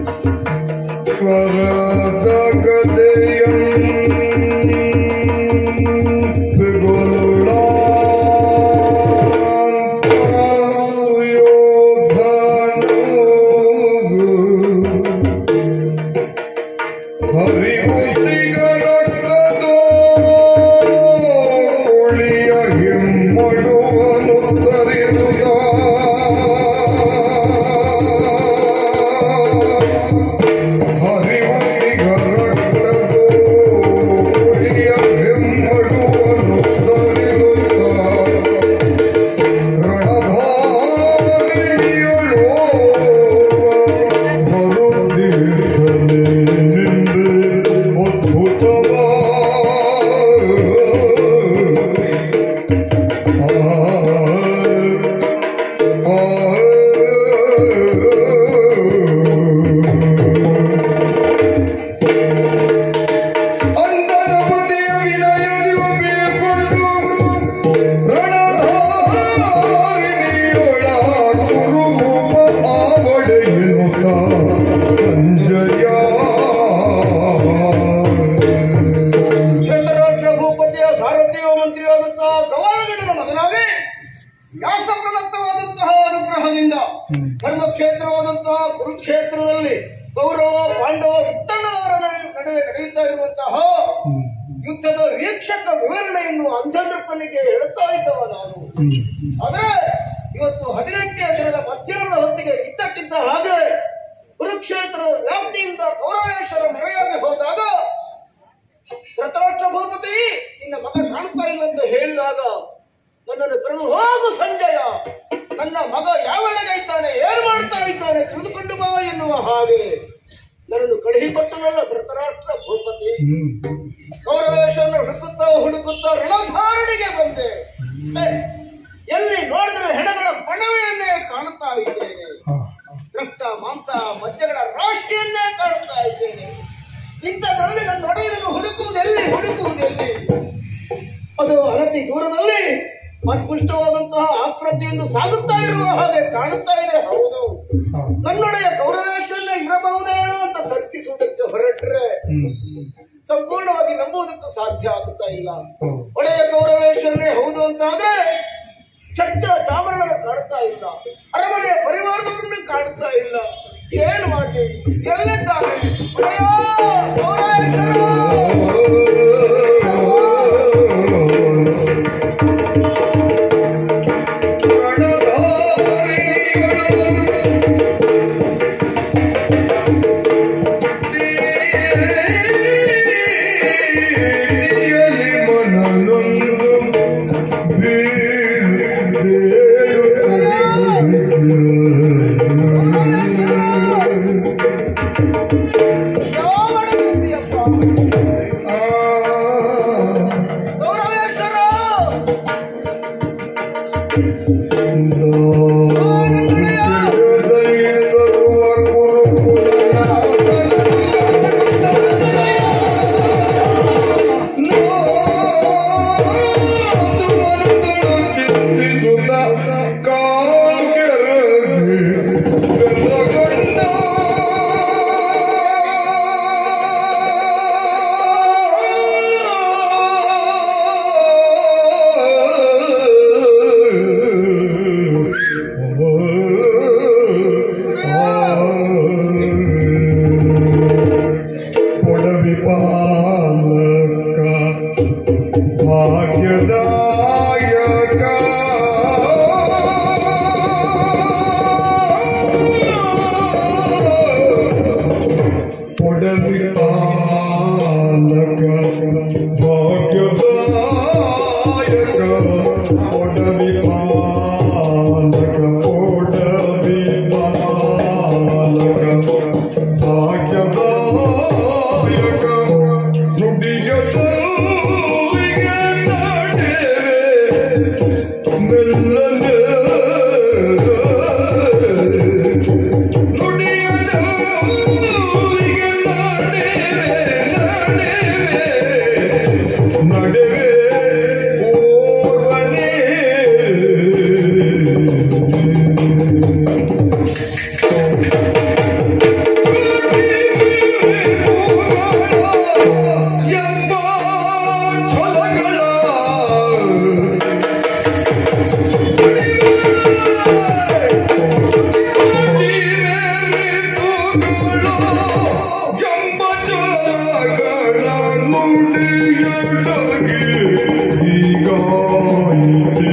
ಅಂತರಪತಿಯ ವಿನಯದಿ ಒಪ್ಪಿಕೊಂಡು ರಣಧಾರಿಣಿಯೊಳ ಕುರುರೂಪ ಆವಡೆಯುತ್ತ ಸಂಜಯ ಕ್ಷೇತ್ರರಾಷ್ಟ್ರ ಭೂಪತಿಯ ಸಾರಥಿಯೋ ಮಂತ್ರಿಯಾದಂತಹ ಗವಾಲಗಡನ ಮಗನಾಗಿ ವ್ಯಾಸಪ್ರದತ್ತವಾದಂತಹ ಅನುಗ್ರಹದಿಂದ ಧರ್ಮಕ್ಷೇತ್ರವಾದಂತಹ ಕುರುಕ್ಷೇತ್ರದಲ್ಲಿ ಕೌರವ ಪಾಂಡವ ಇತ್ತಣ್ಣದವರ ನಡುವೆ ನಡುವೆ ನಡೆಯುತ್ತಾ ಇರುವಂತಹ ಯುದ್ಧದ ವೀಕ್ಷಕ ವಿವರಣೆಯನ್ನು ಅಂಧದೃಪ್ಪನಿಗೆ ಹೇಳ್ತಾ ಇದ್ದವ ನಾನು ಆದ್ರೆ ಇವತ್ತು ಹದಿನೆಂಟನೇ ದಿನದ ಮಧ್ಯಾಹ್ನದ ಹೊತ್ತಿಗೆ ಇದ್ದಕ್ಕಿದ್ದ ಹಾಗೆ ಕುರುಕ್ಷೇತ್ರದ ವ್ಯಾಪ್ತಿಯಿಂದ ಕೌರವೇಶ್ವರ ಮರೆಯಾಗಿ ಹೋದಾಗ ಧೃತರಾಷ್ಟ್ರ ಭೂಪತಿ ನಿನ್ನ ಮಗ ಕಾಣ್ತಾ ಇಲ್ಲ ಅಂತ ಹೇಳಿದಾಗ ನನ್ನನ್ನು ಕರೆದು ಹೋಗು ಸಂಜಯ ನನ್ನ ಮಗ ಯಾವೆಡೆಗೆ ಇದ್ದಾನೆ ಏನು ಮಾಡ್ತಾ ಇದ್ದಾನೆ ತಿಳಿದುಕೊಂಡು ಬಾ ಎನ್ನುವ ಹಾಗೆ ನನ್ನನ್ನು ಕಳುಹಿಕೊಟ್ಟನಲ್ಲ ಧೃತರಾಷ್ಟ್ರ ಭೂಪತಿ ಕೌರವೇಶವನ್ನು ಹುಡುಕುತ್ತಾ ಹುಡುಕುತ್ತಾ ರಣಧಾರಣಿಗೆ ಬಂದೆ ಹೇ, ಎಲ್ಲಿ ನೋಡಿದರೆ ಹೆಣಗಳ ಬಣವೆಯನ್ನೇ ಕಾಣುತ್ತಾ ಇದ್ದೇನೆ ರಕ್ತ ಮಾಂಸ ಮಜ್ಜೆಗಳ ರಾಶಿಯನ್ನೇ ಕಾಣುತ್ತಾ ಇದ್ದೇನೆ ಇಂಥದ್ರಲ್ಲಿ ನನ್ನ ಒಡೆಯರನ್ನು ಹುಡುಕುವುದೆಲ್ಲಿ ಹುಡುಕುವುದೆಲ್ಲಿ ಅದು ಅನತಿ ದೂರದಲ್ಲಿ ಅಸ್ಪಷ್ಟವಾದಂತಹ ಆಕೃತಿಯಿಂದ ಸಾಗುತ್ತಾ ಇರುವ ಹಾಗೆ ಕಾಣುತ್ತಾ ಇದೆ ಹೌದು ಕನ್ನಡೆಯ ಕೌರವೇಶನ್ನ ಇರಬಹುದೇನೋ ಅಂತ ತರ್ಕಿಸುವುದಕ್ಕೆ ಹೊರಟ್ರೆ ಸಂಪೂರ್ಣವಾಗಿ ನಂಬುವುದಕ್ಕೂ ಸಾಧ್ಯ ಆಗುತ್ತಾ ಇಲ್ಲ ಒಡೆಯ ಕೌರವೇ ನೋಡುವಂತಾದ್ರೆ ಛತ್ರ ಚಾಮರವನ್ನು ಕಾಣ್ತಾ ಇಲ್ಲ ಅರಮನೆಯ ಪರಿವಾರದವರನ್ನು ಕಾಣ್ತಾ ಇಲ್ಲ ಏನು ಮಾಡಿ ಎಲ್ಲಿದ್ದಾರೆ ಅಯ್ಯೋ, ಗೌರವೇಶ್ವರ! ಯಾವ ಮಾಡುತ್ತಿದ್ದೀಯಪ್ಪ? ಗೌರವೇಶ್ವರ! ಕೊಡವಿ ಪಾಲಕ ಭಾಗ್ಯದಾಯಕ ಕೊಡವಿ ಪಾಲಕ ಭಾಗ್ಯದಾಯಕ ಕೊಡವಿ ಪಾಲಕ ಕೊಡವಿ ಪಾಲಕ ಭಾಗ್ಯದಾಯಕ ನುಡಿಯ ತಲ್ಲಿಗೆ ನಡೆವೆ ಮೆಲ್ಲನೆ ನುಡಿಯ ತಲ್ಲಿಗೆ ನಡೆವೆ ನಡೆವೆ ಓರ್ವನೇ ಎಂಬ ಛಲಗಳ ಎಂಬ ಛಲಗಳ ನುಡಿಯೊಳಗೆ ಹೀಗಾಯಿತೆ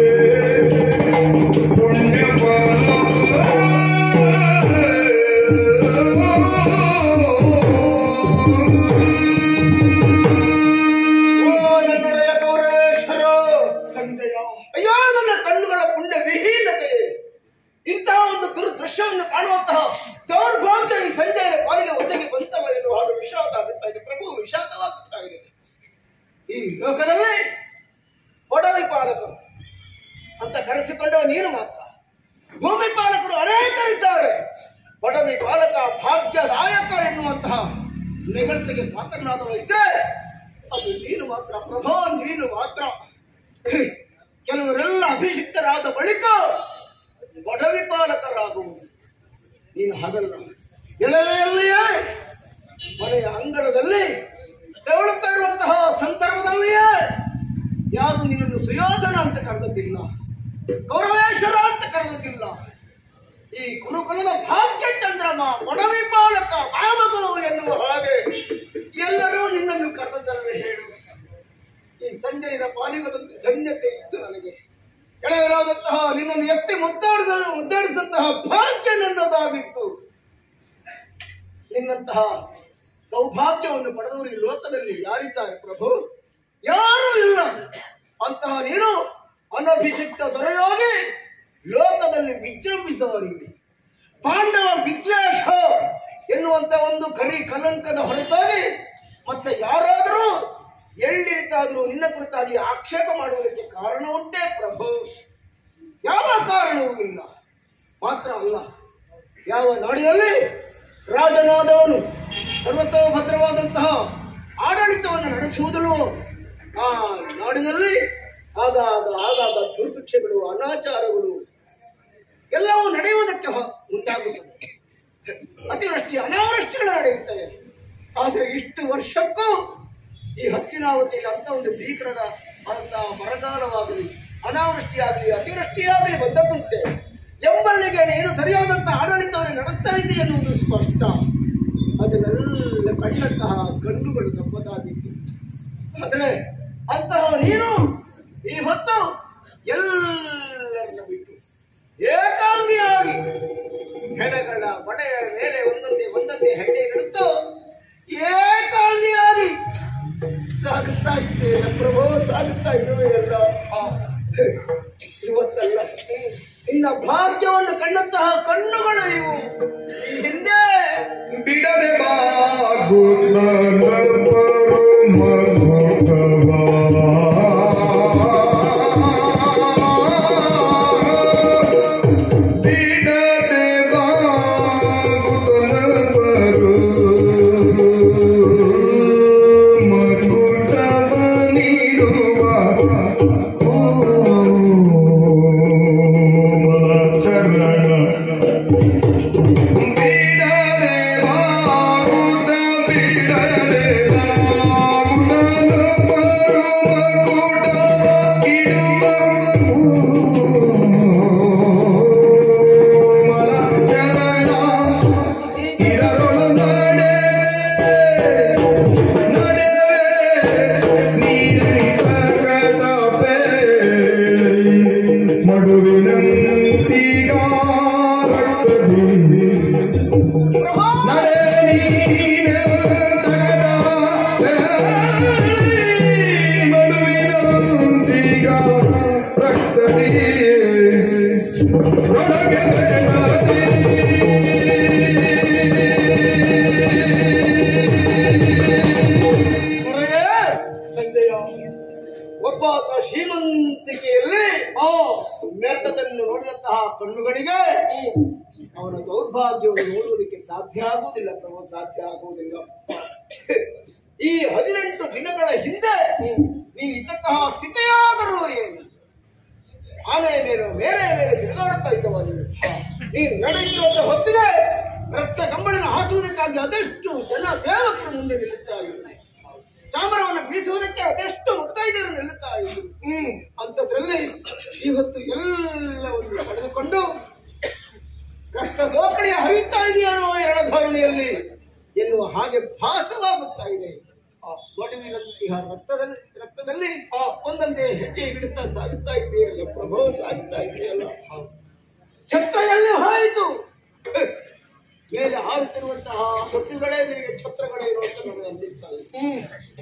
ಓ ನನ್ನೊಡೆಯ ಗೌರವೇಶ್ವರ! ಸಂಜಯ ಅಯ್ಯೋ ನನ್ನ ಕಣ್ಣುಗಳ ಪುಣ್ಯ ವಿಹೀನತೆ ಇಂತಹ ಒಂದು ದುರ್ದೃಶ್ಯವನ್ನು ಕಾಣುವಂತಹ ದೌರ್ಭಾಗ್ಯ ಈ ಸಂಜೆಯ ಪಾಲಿಗೆ ಒದಗಿ ಬಂತಲ್ಲ ಎನ್ನುವ ಹಾಗೆ ವಿಷಾದ ಆಗುತ್ತಾ ಇದೆ ಪ್ರಭು ವಿಷಾದವಾಗುತ್ತಾ ಇದೆ ಈ ಲೋಕದಲ್ಲಿ ಒಡವಿ ಪಾಲಕರು ಅಂತ ಕರೆಸಿಕೊಂಡವ ನೀನು ಮಾತ್ರ ಭೂಮಿ ಪಾಲಕರು ಅನೇಕರಿದ್ದಾರೆ ಒಡವಿ ಪಾಲಕ ಭಾಗ್ಯದಾಯಕ ಎನ್ನುವಂತಹ ನೆಗಳತೆಗೆ ಪಾತ್ರನಾದವ ಇದ್ರೆ ಅದು ನೀನು ಮಾತ್ರ ಪ್ರಭಾ ನೀನು ಮಾತ್ರ ಹೇ, ಕೆಲವರೆಲ್ಲ ಅಭಿಷಿಕ್ತರಾದ ಬಳಿಕ ಒಡವಿ ಪಾಲಕರಾಗುವುದು ನೀನು ಹಾಗಲ್ಲ ಎಳೆಯಲ್ಲಿಯೇ ಮನೆಯ ಅಂಗಳದಲ್ಲಿ ತೆವಳುತ್ತಾ ಇರುವಂತಹ ಸಂದರ್ಭದಲ್ಲಿಯೇ ಯಾರು ನಿನ್ನನ್ನು ಸುಯೋಧನ ಅಂತ ಕರೆದದ್ದಿಲ್ಲ ಗೌರವೇಶ್ವರ ಅಂತ ಕರೆದದ್ದಿಲ್ಲ ಈ ಗುರುಕುಲದ ಭಾಗ್ಯ ಚಂದ್ರಮ ಒಡವಿ ಪಾಲಕ ಮಾಮಗಳು ಎನ್ನುವ ಹಾಗೆ ಎಲ್ಲರೂ ನಿನ್ನನ್ನು ಕರೆದದ್ದಲ್ಲವೇ ಹೇಳು ಈ ಸಂಜೆಯ ಪಾಲಿಗದಂತೆ ಧನ್ಯತೆ ಇತ್ತು ನನಗೆ ಎಳೆಯರಾದಂತಹ ನಿನ್ನನ್ನು ಎತ್ತಿ ಮುದ್ದಾಡಿಸ ಮುದ್ದಾಡಿಸಿದಂತಹ ಭಾಗ್ಯ ನನ್ನದಾಗಿತ್ತು ನಿನ್ನಂತಹ ಸೌಭಾಗ್ಯವನ್ನು ಪಡೆದವರು ಈ ಲೋಕದಲ್ಲಿ ಯಾರಿದ್ದಾರೆ ಪ್ರಭು ಯಾರೂ ಇಲ್ಲ ಅಂತಹ ನೀನು ಅನಭಿಷಿಕ್ತ ದೊರೆಯಾಗಿ ಲೋಕದಲ್ಲಿ ವಿಜೃಂಭಿಸುವವರಿಗೆ ಪಾಂಡವ ವಿದ್ವೇಷ ಎನ್ನುವಂತ ಒಂದು ಕರಿ ಕಲಂಕದ ಹೊರತಾಗಿ ಮತ್ತೆ ಯಾರಾದರೂ ಎಳ್ಳಿರಿತಾದರೂ ನಿನ್ನ ಕುರಿತಾಗಿ ಆಕ್ಷೇಪ ಮಾಡುವುದಕ್ಕೆ ಕಾರಣ ಉಂಟೇ ಪ್ರಭು ಯಾವ ಕಾರಣವೂ ಇಲ್ಲ ಮಾತ್ರ ಅಲ್ಲ ಯಾವ ನಾಡಿನಲ್ಲಿ ರಾಜನಾದವನು ಸರ್ವತೋಭದ್ರವಾದಂತಹ ಆಡಳಿತವನ್ನು ನಡೆಸುವುದಲ್ಲವೋ ಆ ನಾಡಿನಲ್ಲಿ ಆಗಾಗ ಆಗಾಗ ದುರ್ಭಿಕ್ಷೆಗಳು ಅನಾಚಾರಗಳು ಎಲ್ಲವೂ ನಡೆಯುವುದಕ್ಕೆ ಹೊ- ಮುಂದಾಗುತ್ತದೆ ಅತಿವೃಷ್ಟಿ ಅನಾವೃಷ್ಟಿಗಳು ನಡೆಯುತ್ತವೆ ಆದರೆ ಇಷ್ಟು ವರ್ಷಕ್ಕೂ ಈ ಹಸ್ತಿನಾವತಿಯಲ್ಲಿ ಅಂತ ಒಂದು ಭೀಕರದ ಅಂತ ಬರಗಾಲವಾಗಲಿ ಅನಾವೃಷ್ಟಿಯಾಗಲಿ ಅತಿವೃಷ್ಟಿಯಾಗಲಿ ಬಂದದ್ದುಂಟೆ ಎಂಬಲ್ಲಿಗೆ ನೀನು ಸರಿಯಾದಂತಹ ಆಡಳಿತವನ್ನು ನಡೆಸ್ತಾ ಇದ್ದೆ ಎನ್ನುವುದು ಸ್ಪಷ್ಟ ಅದನ್ನೆಲ್ಲ ಕಂಡಂತಹ ಕಣ್ಣುಗಳು ನಂಬದಾಗಿತ್ತು ಆದರೆ ಅಂತಹ ನೀನು ಈ ಹೊತ್ತು ಎಲ್ಲರನ್ನ ಬಿಟ್ಟು ಏಕಾಂಗಿಯಾಗಿ ಹೆಣಗಳ ಮನೆಯ ಮೇಲೆ ಒಂದೊಂದೇ ಒಂದೊಂದೇ ಹೆಣ್ಣೆ ಹಿಡಿದು ಏಕಾಂಗಿಯಾಗಿ ಸಾಗುತ್ತಾ ಇದ್ದೇನೆ ಪ್ರಭು ಸಾಗುತ್ತಾ ಇರುವೆ ಎಲ್ಲ ಇವತ್ತಲ್ಲ ನಿನ್ನ ಭಾಗ್ಯವನ್ನು ಕಂಡಂತಹ ಕಣ್ಣುಗಳು ಇವು ಈ ಹಿಂದೆ ಬಿಡದೆ ಬಾಗುತ್ತ ನರ್ಪರು ಮಧುಕವ ಬಿಡದೆ ಬಾಗುತ್ತ ನರ್ಪರು ಮಧುಕವ ನೀಡುವ ಚರಣ ಬಿಡದೆ ಬಾಗುತ್ತ ಬಿಡದೆ ಬಾಗುತ್ತ ಪರಮ ಕೂಟ ಇಡುವ ಮಲ ಚರಣ ಇದರೊಳು ನಡೆ ನಡೆವೆ ನೀರಿ ಪ್ರಕಟ ಮಡುವಿನಂತಿಗ ರಕ್ತದಿ ನಡೆ ನೀರ ತಗಡ ಮಡುವಿನಂತಿಗ ರಕ್ತದಿ ಒಳಗೆ ಬೆಳದಿ ಹೊರಗೆ ಸಂಜಯ ಒಬ್ಬಾತ ಶ್ರೀಮಂತಿಕೆಯಲ್ಲಿ ಆ ವ್ಯರ್ಥತೆಯನ್ನು ನೋಡಿದಂತಹ ಕಣ್ಣುಗಳಿಗೆ ಅವನ ದೌರ್ಭಾಗ್ಯವನ್ನು ನೋಡುವುದಕ್ಕೆ ಸಾಧ್ಯ ಆಗುವುದಿಲ್ಲ ಪ್ರಭು ಸಾಧ್ಯ ಆಗುವುದಿಲ್ಲ ಈ ಹದಿನೆಂಟು ದಿನಗಳ ಹಿಂದೆ ನೀನು ಇದ್ದಂತಹ ಸ್ಥಿತಿಯಾದರೂ ಏನು ಆನೆಯ ಮೇಲೆ ಮೇಲೆ ಮೇಲೆ ತಿರುಗಾಡುತ್ತಾ ಇದ್ದವ ನೀನು ನೀನು ನಡೆಯುತ್ತಿರುವಂತಹ ಹೊತ್ತಿಗೆ ರಕ್ತ ಕಂಬಳಿನ ಹಾಸುವುದಕ್ಕಾಗಿ ಅದೆಷ್ಟು ಜನ ಸೇವಕರು ಮುಂದೆ ನಿಲ್ಲುತ್ತಾ ಇದ್ದಾರೆ ಚಾಮರವನ್ನು ಬೀಸುವುದಕ್ಕೆ ಅದೆಷ್ಟು ಮುತ್ತೈದೆಯರು ನಿಲ್ಲುತ್ತಾ ಇದ್ರು ಹ್ಮ್ ಅಂಥದ್ರಲ್ಲಿ ಇವತ್ತು ಎಲ್ಲವನ್ನು ಪಡೆದುಕೊಂಡು ರಕ್ತ ದೋಕಳಿಯ ಹರಿಯುತ್ತಾ ಇದೆಯಾನೋ ಎರಡ ಧೋರಣೆಯಲ್ಲಿ ಎನ್ನುವ ಹಾಗೆ ಭಾಸವಾಗುತ್ತಾ ಇದೆ ಆ ಒಡವಿನಂತಹ ರಕ್ತದಲ್ಲಿ ರಕ್ತದಲ್ಲಿ ಆ ಒಂದೊಂದೇ ಹೆಜ್ಜೆ ಇಡುತ್ತಾ ಸಾಗುತ್ತಾ ಇದೆಯಲ್ಲ ಪ್ರಭು ಸಾಗುತ್ತಾ ಇದೆಯಲ್ಲ ಛತ್ರ ಎಲ್ಲಿ ಹೋಯಿತು ಮೇಲೆ ಹಾರುತ್ತಿರುವಂತಹ ಹೊಟ್ಟುಗಳೇ ನಿನಗೆ ಛತ್ರಗಳೇ ಅಂತ ನಮಗೆ ಅನ್ನಿಸ್ತಾ ಇದೆ ಹ್ಮ್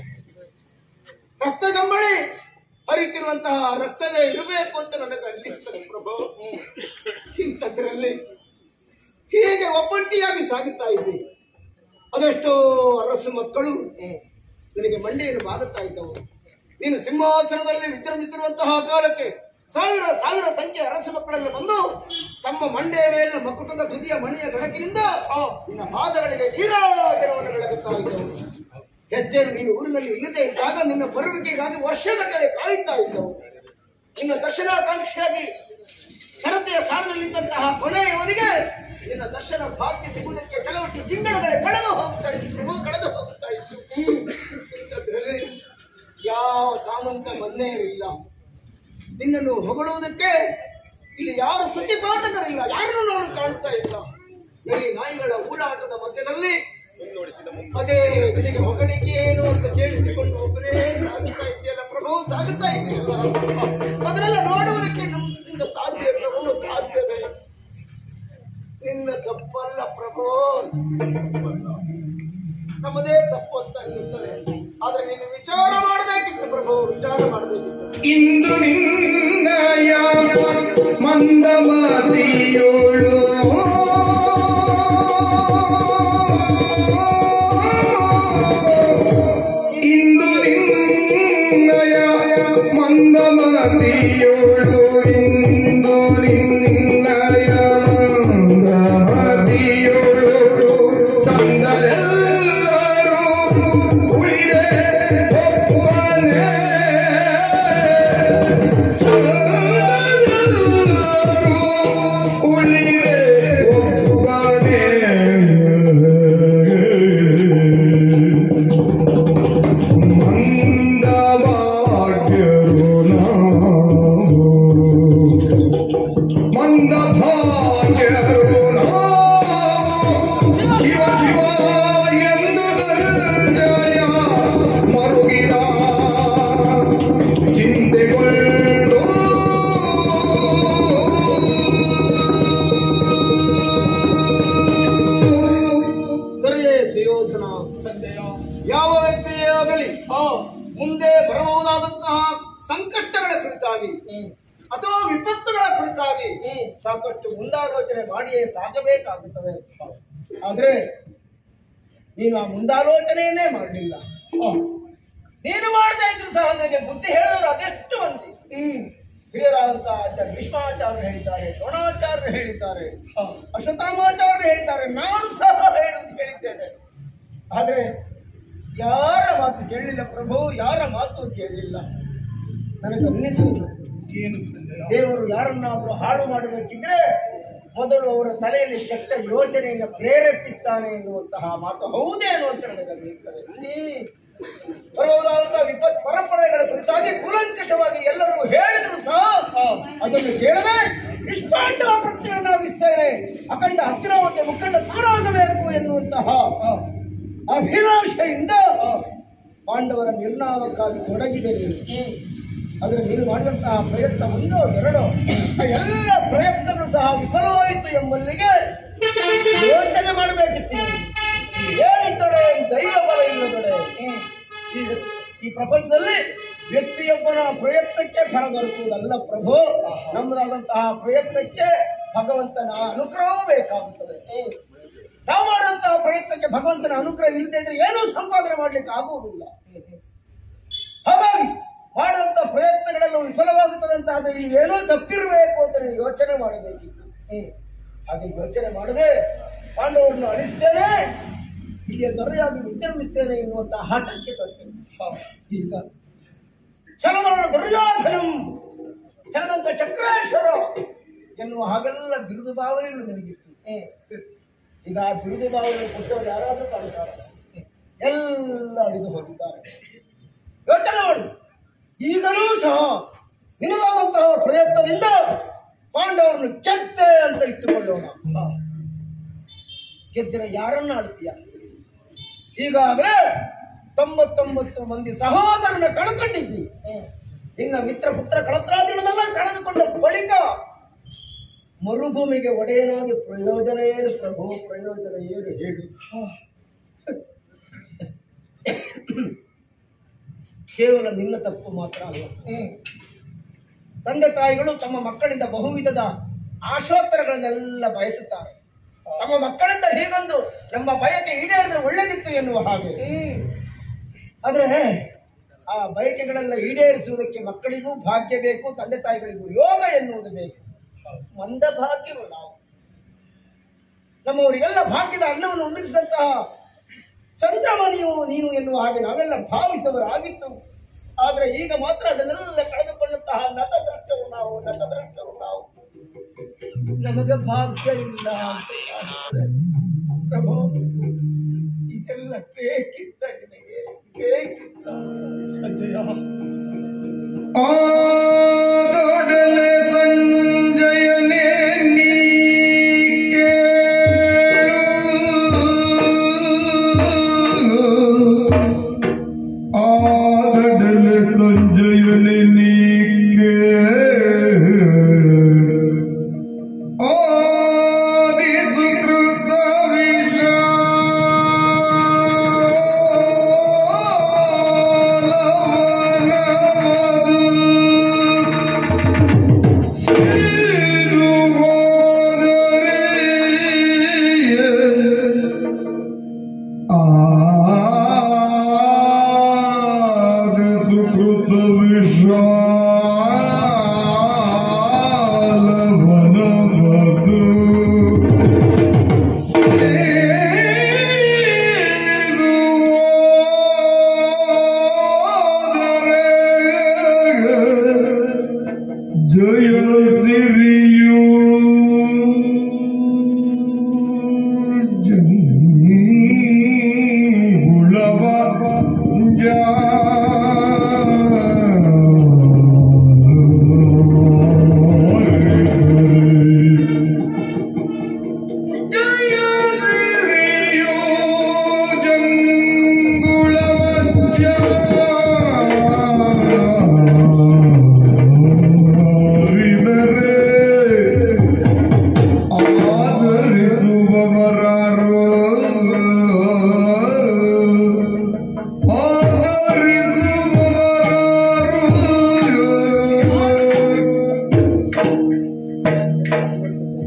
ರಕ್ತ ಗಂಬಳಿ ಹರಿತಿರುವಂತಹ ರಕ್ತವೇ ಇರಬೇಕು ಅಂತ ನನಗೆ ಅನ್ನಿಸ್ತದೆ ಪ್ರಭು ಇಂಥದ್ರಲ್ಲಿ ಹೀಗೆ ಒಬ್ಬಂಟಿಯಾಗಿ ಸಾಗುತ್ತಾ ಇದ್ದೀವಿ ಅದೆಷ್ಟೋ ಅರಸು ಮಕ್ಕಳು ನಿನಗೆ ಮಂಡೆಯನ್ನು ಬಾಗುತ್ತಾ ಇದ್ದವು ನೀನು ಸಿಂಹಾಸನದಲ್ಲಿ ವಿಜೃಂಭಿಸಿರುವಂತಹ ಕಾಲಕ್ಕೆ ಸಾವಿರ ಸಾವಿರ ಸಂಖ್ಯೆ ಅರಸು ಮಕ್ಕಳೆಲ್ಲ ಬಂದು ತಮ್ಮ ಮಂಡೆಯ ಮೇಲಿನ ಮಕುಟದ ತುದಿಯ ಮಣಿಯ ಬೆಳಕಿನಿಂದ ಆ ನಿನ್ನ ಪಾದಗಳಿಗೆ ನೀರಾಜನವನ್ನು ಬೆಳಗುತ್ತಾ ಇದ್ದವು ಹೆಜ್ಜೆಯನ್ನು ನೀನು ಊರಿನಲ್ಲಿ ಇಲ್ಲದೆ ಇದ್ದಾಗ ನಿನ್ನ ಬರುವಿಕೆಗಾಗಿ ವರ್ಷಗಟ್ಟಲೆ ಕಾಯುತ್ತಾ ಇದ್ದವು ನಿನ್ನ ದರ್ಶನಾಕಾಂಕ್ಷಿಯಾಗಿ ಶರತೆಯ ಸಾಲಿನಲ್ಲಿದ್ದಂತಹ ಕೊನೆಯವನಿಗೆ ನಿನ್ನ ದರ್ಶನ ಭಾಗ್ಯ ಸಿಗುವುದಕ್ಕೆ ಕೆಲವಷ್ಟು ತಿಂಗಳುಗಳೇ ಕಳೆದು ಹೋಗ್ತಾ ಇತ್ತು ಪ್ರಭು ಕಳೆದು ಹೋಗ್ತಾ ಇತ್ತು ಹ್ಮ್. ಇಂಥದ್ರಲ್ಲಿ ಯಾವ ಸಾಮಂತ ಬಂದೇ ಇರಲಿಲ್ಲ ನಿನ್ನನ್ನು ಹೊಗಳುವುದಕ್ಕೆ ಇಲ್ಲಿ ಯಾರು ಸುದ್ದಿ ಪಾಠಕರಿಲ್ಲ ಯಾರನ್ನು ನಾನು ಕಾಣ್ತಾ ಇಲ್ಲ ನರಿ ನಾಯಿಗಳ ಊಡಾಟದ ಮಧ್ಯದಲ್ಲಿ ಅದೇ ನಿನಗೆ ಹೊಗಳಿಕೆ ಏನು ಅಂತ ಕೇಳಿಸಿಕೊಂಡು ಒಬ್ಬರೇ ಸಾಗುತ್ತಾ ಇದೆಯಲ್ಲ ಪ್ರಭು ಸಾಗುತ್ತಾ ಇದೆಯಲ್ಲ ಅದನ್ನೆಲ್ಲ ನೋಡುವುದಕ್ಕೆ ನಮ್ಮಿಂದ ಸಾಧ್ಯ ಪ್ರಭು ಸಾಧ್ಯವೇ ನಿನ್ನ ತಪ್ಪಲ್ಲ ಪ್ರಭು ನಮ್ಮದೇ ತಪ್ಪು ಅಂತ ಅನ್ನಿಸ್ತದೆ ಆದ್ರೆ ನೀನು ವಿಚಾರ ಮಾಡಬೇಕಿತ್ತು ಪ್ರಭು ವಿಚಾರ ಮಾಡಬೇಕಿತ್ತು ಇಂದು ನಿನ್ನಯ ಮಂದಮತಿಯೋಳು ಇಂದು ನಿನ್ನಯ ಮಂದಮತಿಯೋಳು ಇಂದು ನಿನ್ನಯ ಮಂದಮತಿಯೋಳು ಸಂದರೆಲ್ಲರೂ ಉಳಿದೆ ಒಪ್ಪನೆ ಉಳಿದೆ ಒಪ್ಪನೆ ಮಂದಭಾಗ್ಯರು ನಾವು ಅಂದ ಭಾಗ್ಯರು ನಾವು ಶಿವ ಶಿವ ಎಂದು ಧನಂಜಯ ಮರುಗಿದ ಚಿಂತೆಗೊಂಡು ದೊರೆಯೇ ಸುಯೋಧನ ಸಂಜಯ ಯಾವ ವ್ಯಕ್ತಿಯೇ ಆಗಲಿ ಆ ಮುಂದೆ ಬರಬಹುದಾದಂತಹ ಸಂಕಷ್ಟಗಳ ಕುರಿತಾಗಿ ಅಥವಾ ವಿಪತ್ತುಗಳ ಕುರಿತಾಗಿ ಸಾಕಷ್ಟು ಮುಂದಾಲೋಚನೆ ಮಾಡಿಯೇ ಸಾಗಬೇಕಾಗುತ್ತದೆ ಆದ್ರೆ ನೀನು ಆ ಮುಂದಾಲೋಚನೆಯನ್ನೇ ಮಾಡಲಿಲ್ಲ ಆ, ನೀನು ಮಾಡದೇ ಇದ್ರು ಸಹ ನನಗೆ ಬುದ್ಧಿ ಹೇಳಿದವರು ಅದೆಷ್ಟು ಮಂದಿ ಹಿರಿಯರಾದಂತಹ ಅಜ್ಜ ಭೀಷ್ಮಾಚಾರ್ಯರು ಹೇಳಿದ್ದಾರೆ ದ್ರೋಣಾಚಾರ್ಯರು ಹೇಳಿದ್ದಾರೆ ಆ, ಅಶ್ವತ್ಥಾಮಾಚಾರ್ಯರು ಹೇಳಿದ್ದಾರೆ ನಾನು ಸಹ ಹೇಳುವುದು ಹೇಳಿದ್ದೇನೆ ಆದ್ರೆ ಯಾರ ಮಾತು ಕೇಳಲಿಲ್ಲ ಪ್ರಭು ಯಾರ ಮಾತು ಕೇಳಲಿಲ್ಲ ನನಗೆ ಅನ್ನಿಸುವುದು ಏನು ಸಂಜಯ ದೇವರು ಯಾರನ್ನಾದ್ರೂ ಹಾಳು ಮಾಡಬೇಕಿದ್ರೆ ಮೊದಲು ಅವರ ತಲೆಯಲ್ಲಿ ಕೆಟ್ಟ ಯೋಚನೆಯನ್ನು ಪ್ರೇರೇಪಿಸ್ತಾನೆ ಎನ್ನುವಂತಹ ಮಾತು ಹೌದೇನು ಅಂತ ನನಗೆ ಅನ್ನಿಸ್ತದೆ ಹ್ಮ್. ಬರಬಹುದಾದಂತಹ ವಿಪತ್ ಪರಂಪರೆಗಳ ಕುರಿತಾಗಿ ಕೂಲಂಕಷವಾಗಿ ಎಲ್ಲರೂ ಹೇಳಿದ್ರು ಸಹ ಅದನ್ನು ಕೇಳದೆ ನಿಷ್ಪಾಂಡ ಪ್ರಜ್ಞೆಯನ್ನಾಗಿಸ್ತೇನೆ ಅಖಂಡ ಹಸ್ತಿನಾವತಿ ಮುಖಂಡ ತಾನಾಗಬೇಕು ಎನ್ನುವಂತಹ ಅಭಿಲಾಷೆಯಿಂದ ಪಾಂಡವರ ನಿರ್ನಾಮಕ್ಕಾಗಿ ತೊಡಗಿದೆ ನೀನು ಆದರೆ ನೀನು ಮಾಡಿದಂತಹ ಪ್ರಯತ್ನ ಒಂದು ಎರಡು ಆ ಎಲ್ಲ ಪ್ರಯತ್ನಗಳು ಸಹ ವಿಫಲವಾಯಿತು ಎಂಬಲ್ಲಿಗೆ ಯೋಚನೆ ಮಾಡಬೇಕಿತ್ತು ಏನಿತ್ತೊಡೆ ದೈವ ಬಲ ಇಲ್ಲದೊಡೆ ಈ ಈ ಪ್ರಪಂಚದಲ್ಲಿ ವ್ಯಕ್ತಿಯೊಬ್ಬನ ಪ್ರಯತ್ನಕ್ಕೆ ಫಲ ದೊರಕುವುದಲ್ಲ ಪ್ರಭು ನಮ್ಮದಾದಂತಹ ಪ್ರಯತ್ನಕ್ಕೆ ಭಗವಂತನ ಅನುಗ್ರಹವೂ ಬೇಕಾಗುತ್ತದೆ ನಾವು ಮಾಡುವಂತಹ ಪ್ರಯತ್ನಕ್ಕೆ ಭಗವಂತನ ಅನುಗ್ರಹ ಇಲ್ಲದೆ ಇದ್ರೆ ಏನೂ ಸಂಪಾದನೆ ಮಾಡ್ಲಿಕ್ಕೆ ಆಗುವುದಿಲ್ಲ ಹಾಗಾಗಿ ಮಾಡಿದಂತ ಪ್ರಯತ್ನಗಳೆಲ್ಲ ವಿಫಲವಾಗುತ್ತದೆ ಅಂತ ಆದ್ರೆ ಇಲ್ಲಿ ಏನೋ ತಪ್ಪಿರಬೇಕು ಅಂತ ನೀವು ಯೋಚನೆ ಮಾಡಬೇಕಿತ್ತು ಹಾಗೆ ಯೋಚನೆ ಮಾಡದೆ ಪಾಂಡವರನ್ನು ಅಳಿಸ್ತೇನೆ ಇಲ್ಲಿಯ ದೊರೆಯಾಗಿ ವಿಜೃಂಭಿಸ್ತೇನೆ ಎನ್ನುವಂತಹ ಹಠಕ್ಕೆ ತೊಟ್ಟೆ ಈಗ ಛಲದವಳ ದುರ್ಯೋಧನಂ ಛಲದಂತ ಚಕ್ರೇಶ್ವರ ಎನ್ನುವ ಹಾಗೆಲ್ಲ ಬಿರುದು ಭಾವನೆಗಳು ನನಗಿತ್ತು ಈಗ ಆ ಬಿರುದು ಭಾವನೆ ಕೊಟ್ಟವರು ಯಾರಾದ್ರೂ ಕಾಣ್ತಾರೆ ಎಲ್ಲ ಅಳಿದು ಹೋಗಿದ್ದಾರೆ ಯೋಚನೆ ಮಾಡು ಈಗಲೂ ಸಹ ನಿನಗಾದಂತಹ ಪ್ರಯತ್ನದಿಂದ ಪಾಂಡವರನ್ನು ಗೆದ್ದೆ ಅಂತ ಇಟ್ಟುಕೊಳ್ಳೋಣ ಗೆದ್ದರೆ ಯಾರನ್ನ ಆಳ್ತೀಯ ಈಗಾಗಲೇ ತೊಂಬತ್ತೊಂಬತ್ತು ಮಂದಿ ಸಹೋದರನ ಕಳ್ಕೊಂಡಿದ್ದಿ ನಿನ್ನ ಮಿತ್ರ ಪುತ್ರ ಕಳತ್ರಾದಿಗಳನ್ನೆಲ್ಲ ಕಳೆದುಕೊಂಡ ಬಳಿಕ ಮರುಭೂಮಿಗೆ ಒಡೆಯನಾಗಿ ಪ್ರಯೋಜನ ಏನು ಪ್ರಭು ಪ್ರಯೋಜನ ಏನು ಹೇಳು ಕೇವಲ ನಿನ್ನ ತಪ್ಪು ಮಾತ್ರ ಅಲ್ಲ ತಂದೆ ತಾಯಿಗಳು ತಮ್ಮ ಮಕ್ಕಳಿಂದ ಬಹುವಿಧದ ಆಶೋತ್ತರಗಳನ್ನೆಲ್ಲ ಬಯಸುತ್ತಾರೆ ತಮ್ಮ ಮಕ್ಕಳಿಂದ ಹೀಗೊಂದು ನಮ್ಮ ಬಯಕೆ ಈಡೇರಿದ್ರೆ ಒಳ್ಳೆದಿತ್ತು ಎನ್ನುವ ಹಾಗೆ ಆದ್ರೆ ಆ ಬಯಕೆಗಳೆಲ್ಲ ಈಡೇರಿಸುವುದಕ್ಕೆ ಮಕ್ಕಳಿಗೂ ಭಾಗ್ಯ ಬೇಕು ತಂದೆ ತಾಯಿಗಳಿಗೂ ಯೋಗ ಎನ್ನುವುದು ಬೇಕು ಮಂದ ಭಾಗ್ಯವು ನಾವು ನಮ್ಮವರಿಗೆಲ್ಲ ಭಾಗ್ಯದ ಅನ್ನವನ್ನು ಉಂಡಿಸಿದಂತಹ ಚಂದ್ರಮಣಿಯು ನೀನು ಎನ್ನುವ ಹಾಗೆ ನಾವೆಲ್ಲ ಭಾವಿಸಿದವರಾಗಿತ್ತು ಆದ್ರೆ ಈಗ ಮಾತ್ರ ಅದನ್ನೆಲ್ಲ ಕಳೆದುಕೊಂಡಂತಹ ನತದೃಷ್ಟರು ನಾವು ನತದೃಷ್ಟರು ನಾವು ನಮಗೆ ಭಾಗ್ಯ ಇಲ್ಲ ಅಂತ ಕಾಣುತ್ತದೆ. ಪ್ರಭು ಇದೆಲ್ಲ ಬೇಕಿತ್ತ ನಿನಗೆ ಬೇಕಿತ್ತ ಸಂಜಯ ಆದೊಡಲೆ ಸಂಜಯನೇ ನೀ ಕೇಳು. ಆದೊಡಲೆ ಸಂಜಯನೇ ನೀ ಕೇಳು. ಆದಿ ಸುಕೃತ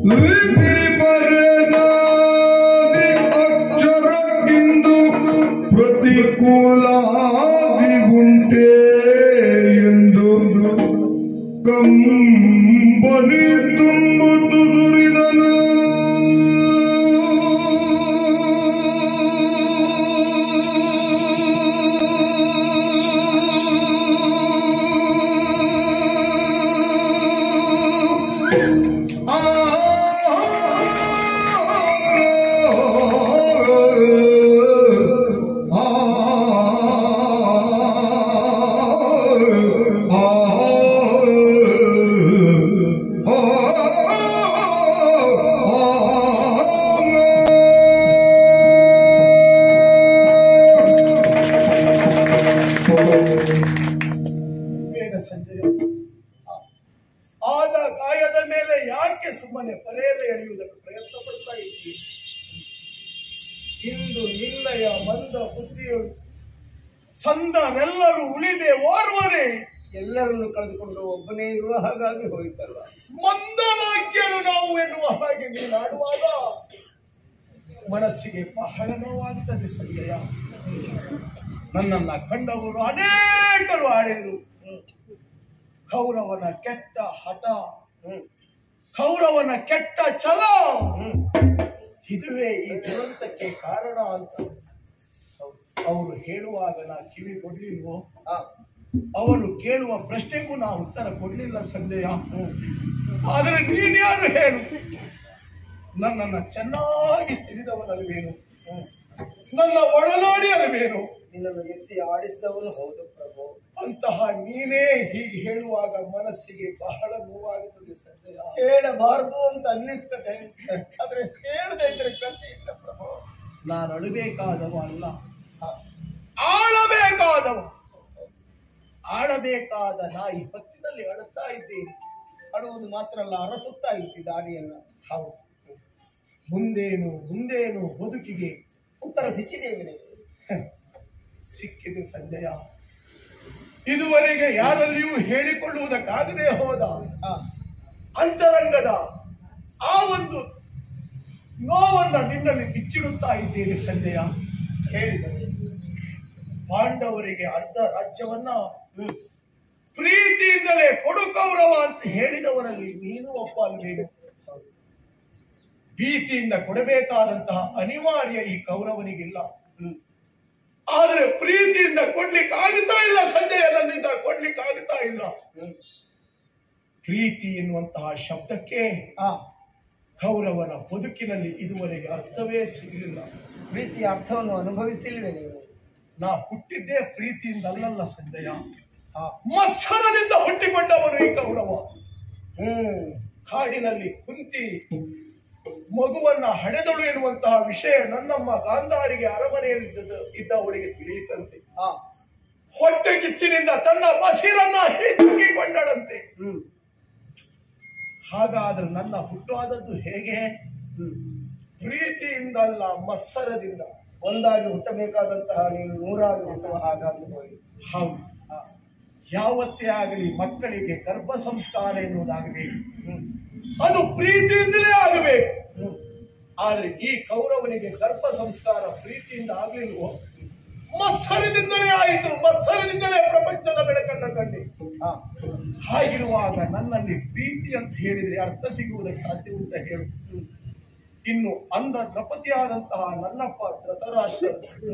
ವಿಧಿ ಬರೆದಾದಿ ಅಕ್ಷರಕ್ಕಿಂದು ಪ್ರತಿಕೂಲಾದಿ ಉಂಟೆ ಎಂದು ಕಂಬನಿ ತುಂಬುದು ಸುರಿದನು ಬೇಗ ಸಂಜಯ ಆದ ಗಾಯದ ಮೇಲೆ ಯಾಕೆ ಸುಮ್ಮನೆ ಪರೆಯಲು ಎಳೆಯುವುದಕ್ಕೆ ಪ್ರಯತ್ನ ಪಡ್ತಾ ಇದ್ದೀರಿ ಇಂದು ನಿನ್ನಯ ಮಂದ ಬುದ್ಧಿಯಳು ಸಂದನೆಲ್ಲರೂ ಉಳಿದೆ ಓರ್ವರೇ ಎಲ್ಲರನ್ನು ಕಳೆದುಕೊಂಡು ಒಬ್ಬನೇ ಇರುವ ಹಾಗಾಗಿ ಹೋಯ್ತಲ್ಲ ಮಂದವಾಕ್ಯರು ನಾವು ಎನ್ನುವ ಹಾಗೆ ನೀನಾಡುವಾಗ ಮನಸ್ಸಿಗೆ ಬಹಳ ನೋವಾಗುತ್ತದೆ ಸಂಜಯ ನನ್ನನ್ನ ಕಂಡವರು ಅನೇಕರು ಆಡಿದರು ಕೌರವನ ಕೆಟ್ಟ ಹಠ ಕೌರವನ ಕೆಟ್ಟ ಛಲ ಇದುವೇ ಈ ದುರಂತಕ್ಕೆ ಕಾರಣ ಅಂತ ಅವರು ಹೇಳುವಾಗ ನಾ ಕಿವಿ ಕೊಡ್ಲಿಲ್ವೋ ಅವರು ಕೇಳುವ ಪ್ರಶ್ನೆಗೂ ನಾ ಉತ್ತರ ಕೊಡ್ಲಿಲ್ಲ ಸಂಜಯ ಆದರೆ ನೀನ್ಯಾರು ಹೇಳು ನನ್ನನ್ನ ಚೆನ್ನಾಗಿ ತಿಳಿದವನಲ್ವೇನು ನನ್ನ ಒಡನಾಡಿ ಅಲ್ವೇನು ನಿನ್ನನ್ನು ಎತ್ತಿ ಆಡಿಸಿದವನು ಹೌದು ಪ್ರಭು ಅಂತಹ ನೀನೇ ಹೀಗೆ ಹೇಳುವಾಗ ಮನಸ್ಸಿಗೆ ಬಹಳ ನೋವಾಗುತ್ತದೆ ಸಂಜಯ ಹೇಳಬಾರದು ಅಂತ ಅನ್ನಿಸ್ತದೆ ಆದ್ರೆ ಹೇಳದೆ ಇದ್ರೆ ಗತಿ ಇಲ್ಲ ಪ್ರಭು ನಾನು ಅಳಬೇಕಾದವ ಅಲ್ಲ ಆಳಬೇಕಾದವ ಆಳಬೇಕಾದ ನಾ ಈ ಹೊತ್ತಿನಲ್ಲಿ ಅಳುತ್ತಾ ಇದ್ದೇನೆ ಅಡುವುದು ಮಾತ್ರ ಅಲ್ಲ ಅರಸುತ್ತಾ ಇತ್ತು ದಾರಿಯನ್ನ ಹೌದು ಮುಂದೇನು ಮುಂದೇನು ಬದುಕಿಗೆ ಉತ್ತರ ಸಿಕ್ಕಿದೆ ನಿನಗೆ ಸಿಕ್ಕಿದೆ ಸಂಜಯ ಇದುವರೆಗೆ ಯಾರಲ್ಲಿಯೂ ಹೇಳಿಕೊಳ್ಳುವುದಕ್ಕಾಗದೆ ಹೋದ ಆ, ಅಂತರಂಗದ ಆ ಒಂದು ನೋವನ್ನ ನಿನ್ನಲ್ಲಿ ಬಿಚ್ಚಿಡುತ್ತಾ ಇದ್ದೇನೆ ಸಂಜಯ ಹೇಳಿದರು ಪಾಂಡವರಿಗೆ ಅರ್ಧ ರಾಜ್ಯವನ್ನ ಪ್ರೀತಿಯಿಂದಲೇ ಕೊಡು ಕೌರವ ಅಂತ ಹೇಳಿದವರಲ್ಲಿ ನೀನು ಒಬ್ಬ ಅಲ್ವೇನು ಭೀತಿಯಿಂದ ಕೊಡಬೇಕಾದಂತಹ ಅನಿವಾರ್ಯ ಈ ಕೌರವನಿಗಿಲ್ಲ ಆದರೆ ಪ್ರೀತಿಯಿಂದ ಕೊಡ್ಲಿಕ್ಕೆ ಆಗುತ್ತಾ ಇಲ್ಲ ಸಂಜಯ ನನ್ನಿಂದ ಕೊಡ್ಲಿಕ್ಕೆ ಆಗುತ್ತಾ ಇಲ್ಲ ಪ್ರೀತಿ ಎನ್ನುವಂತಹ ಶಬ್ದಕ್ಕೆ ಆ, ಕೌರವನ ಬದುಕಿನಲ್ಲಿ ಇದುವರೆಗೆ ಅರ್ಥವೇ ಸಿಗಲಿಲ್ಲ ಪ್ರೀತಿಯ ಅರ್ಥವನ್ನು ಅನುಭವಿಸ್ತಿಲ್ವೇ ನೀನು ನಾ ಹುಟ್ಟಿದ್ದೇ ಪ್ರೀತಿಯಿಂದ ಅಲ್ಲಲ್ಲ ಸಂಜಯ ಆ, ಮತ್ಸರದಿಂದ ಹುಟ್ಟಿಕೊಂಡವನು ಈ ಕೌರವ ಹ್ಮ್ ಕಾಡಿನಲ್ಲಿ ಕುಂತಿ ಮಗುವನ್ನ ಹಡೆದಳು ಎನ್ನುವಂತಹ ವಿಷಯ ನನ್ನಮ್ಮ ಗಾಂಧಾರಿಗೆ ಅರಮನೆಯಲ್ಲಿ ಇದ್ದ- ಇದ್ದವಳಿಗೆ ತಿಳಿಯಿತಂತೆ ಆ, ಹೊಟ್ಟೆ ಕಿಚ್ಚಿನಿಂದ ತನ್ನ ಬಸಿರನ್ನ ಹಿಗ್ಗಿಕೊಂಡಳಂತೆ ಹ್ಮ್ ಹಾಗಾದ್ರೆ ನನ್ನ ಹುಟ್ಟುವಾದದ್ದು ಹೇಗೆ ಹ್ಮ್ ಪ್ರೀತಿಯಿಂದಲ್ಲ ಮತ್ಸರದಿಂದ ಒಂದಾಗಿ ಹುಟ್ಟಬೇಕಾದಂತಹ ನೀನು ನೂರಾಗಿ ಹುಟ್ಟುವ ಹಾಗಾಗಿ ಹೋಗಿ ಹೌದು ಯಾವತ್ತೇ ಆಗಲಿ ಮಕ್ಕಳಿಗೆ ಗರ್ಭ ಸಂಸ್ಕಾರ ಎನ್ನುವುದಾಗಬೇಕು ಅದು ಪ್ರೀತಿಯಿಂದಲೇ ಆಗಬೇಕು ಹ್ಮ್ ಆದ್ರೆ ಈ ಕೌರವನಿಗೆ ಗರ್ಭ ಸಂಸ್ಕಾರ ಪ್ರೀತಿಯಿಂದ ಆಗ್ಲಿಲ್ವೋ ಮತ್ಸರದಿಂದಲೇ ಆಯಿತು ಮತ್ಸರದಿಂದಲೇ ಪ್ರಪಂಚದ ಬೆಳಕನ್ನು ಕಂಡೆ ಆ, ಹಾಗಿರುವಾಗ ನನ್ನಲ್ಲಿ ಪ್ರೀತಿ ಅಂತ ಹೇಳಿದ್ರೆ ಅರ್ಥ ಸಿಗುವುದಕ್ಕೆ ಸಾಧ್ಯ ಅಂತ ಹೇಳು ಇನ್ನು ಅಂಧ ನೃಪತಿಯಾದಂತಹ ನನ್ನಪ್ಪ ಧೃತರಾಷ್ಟ್ರ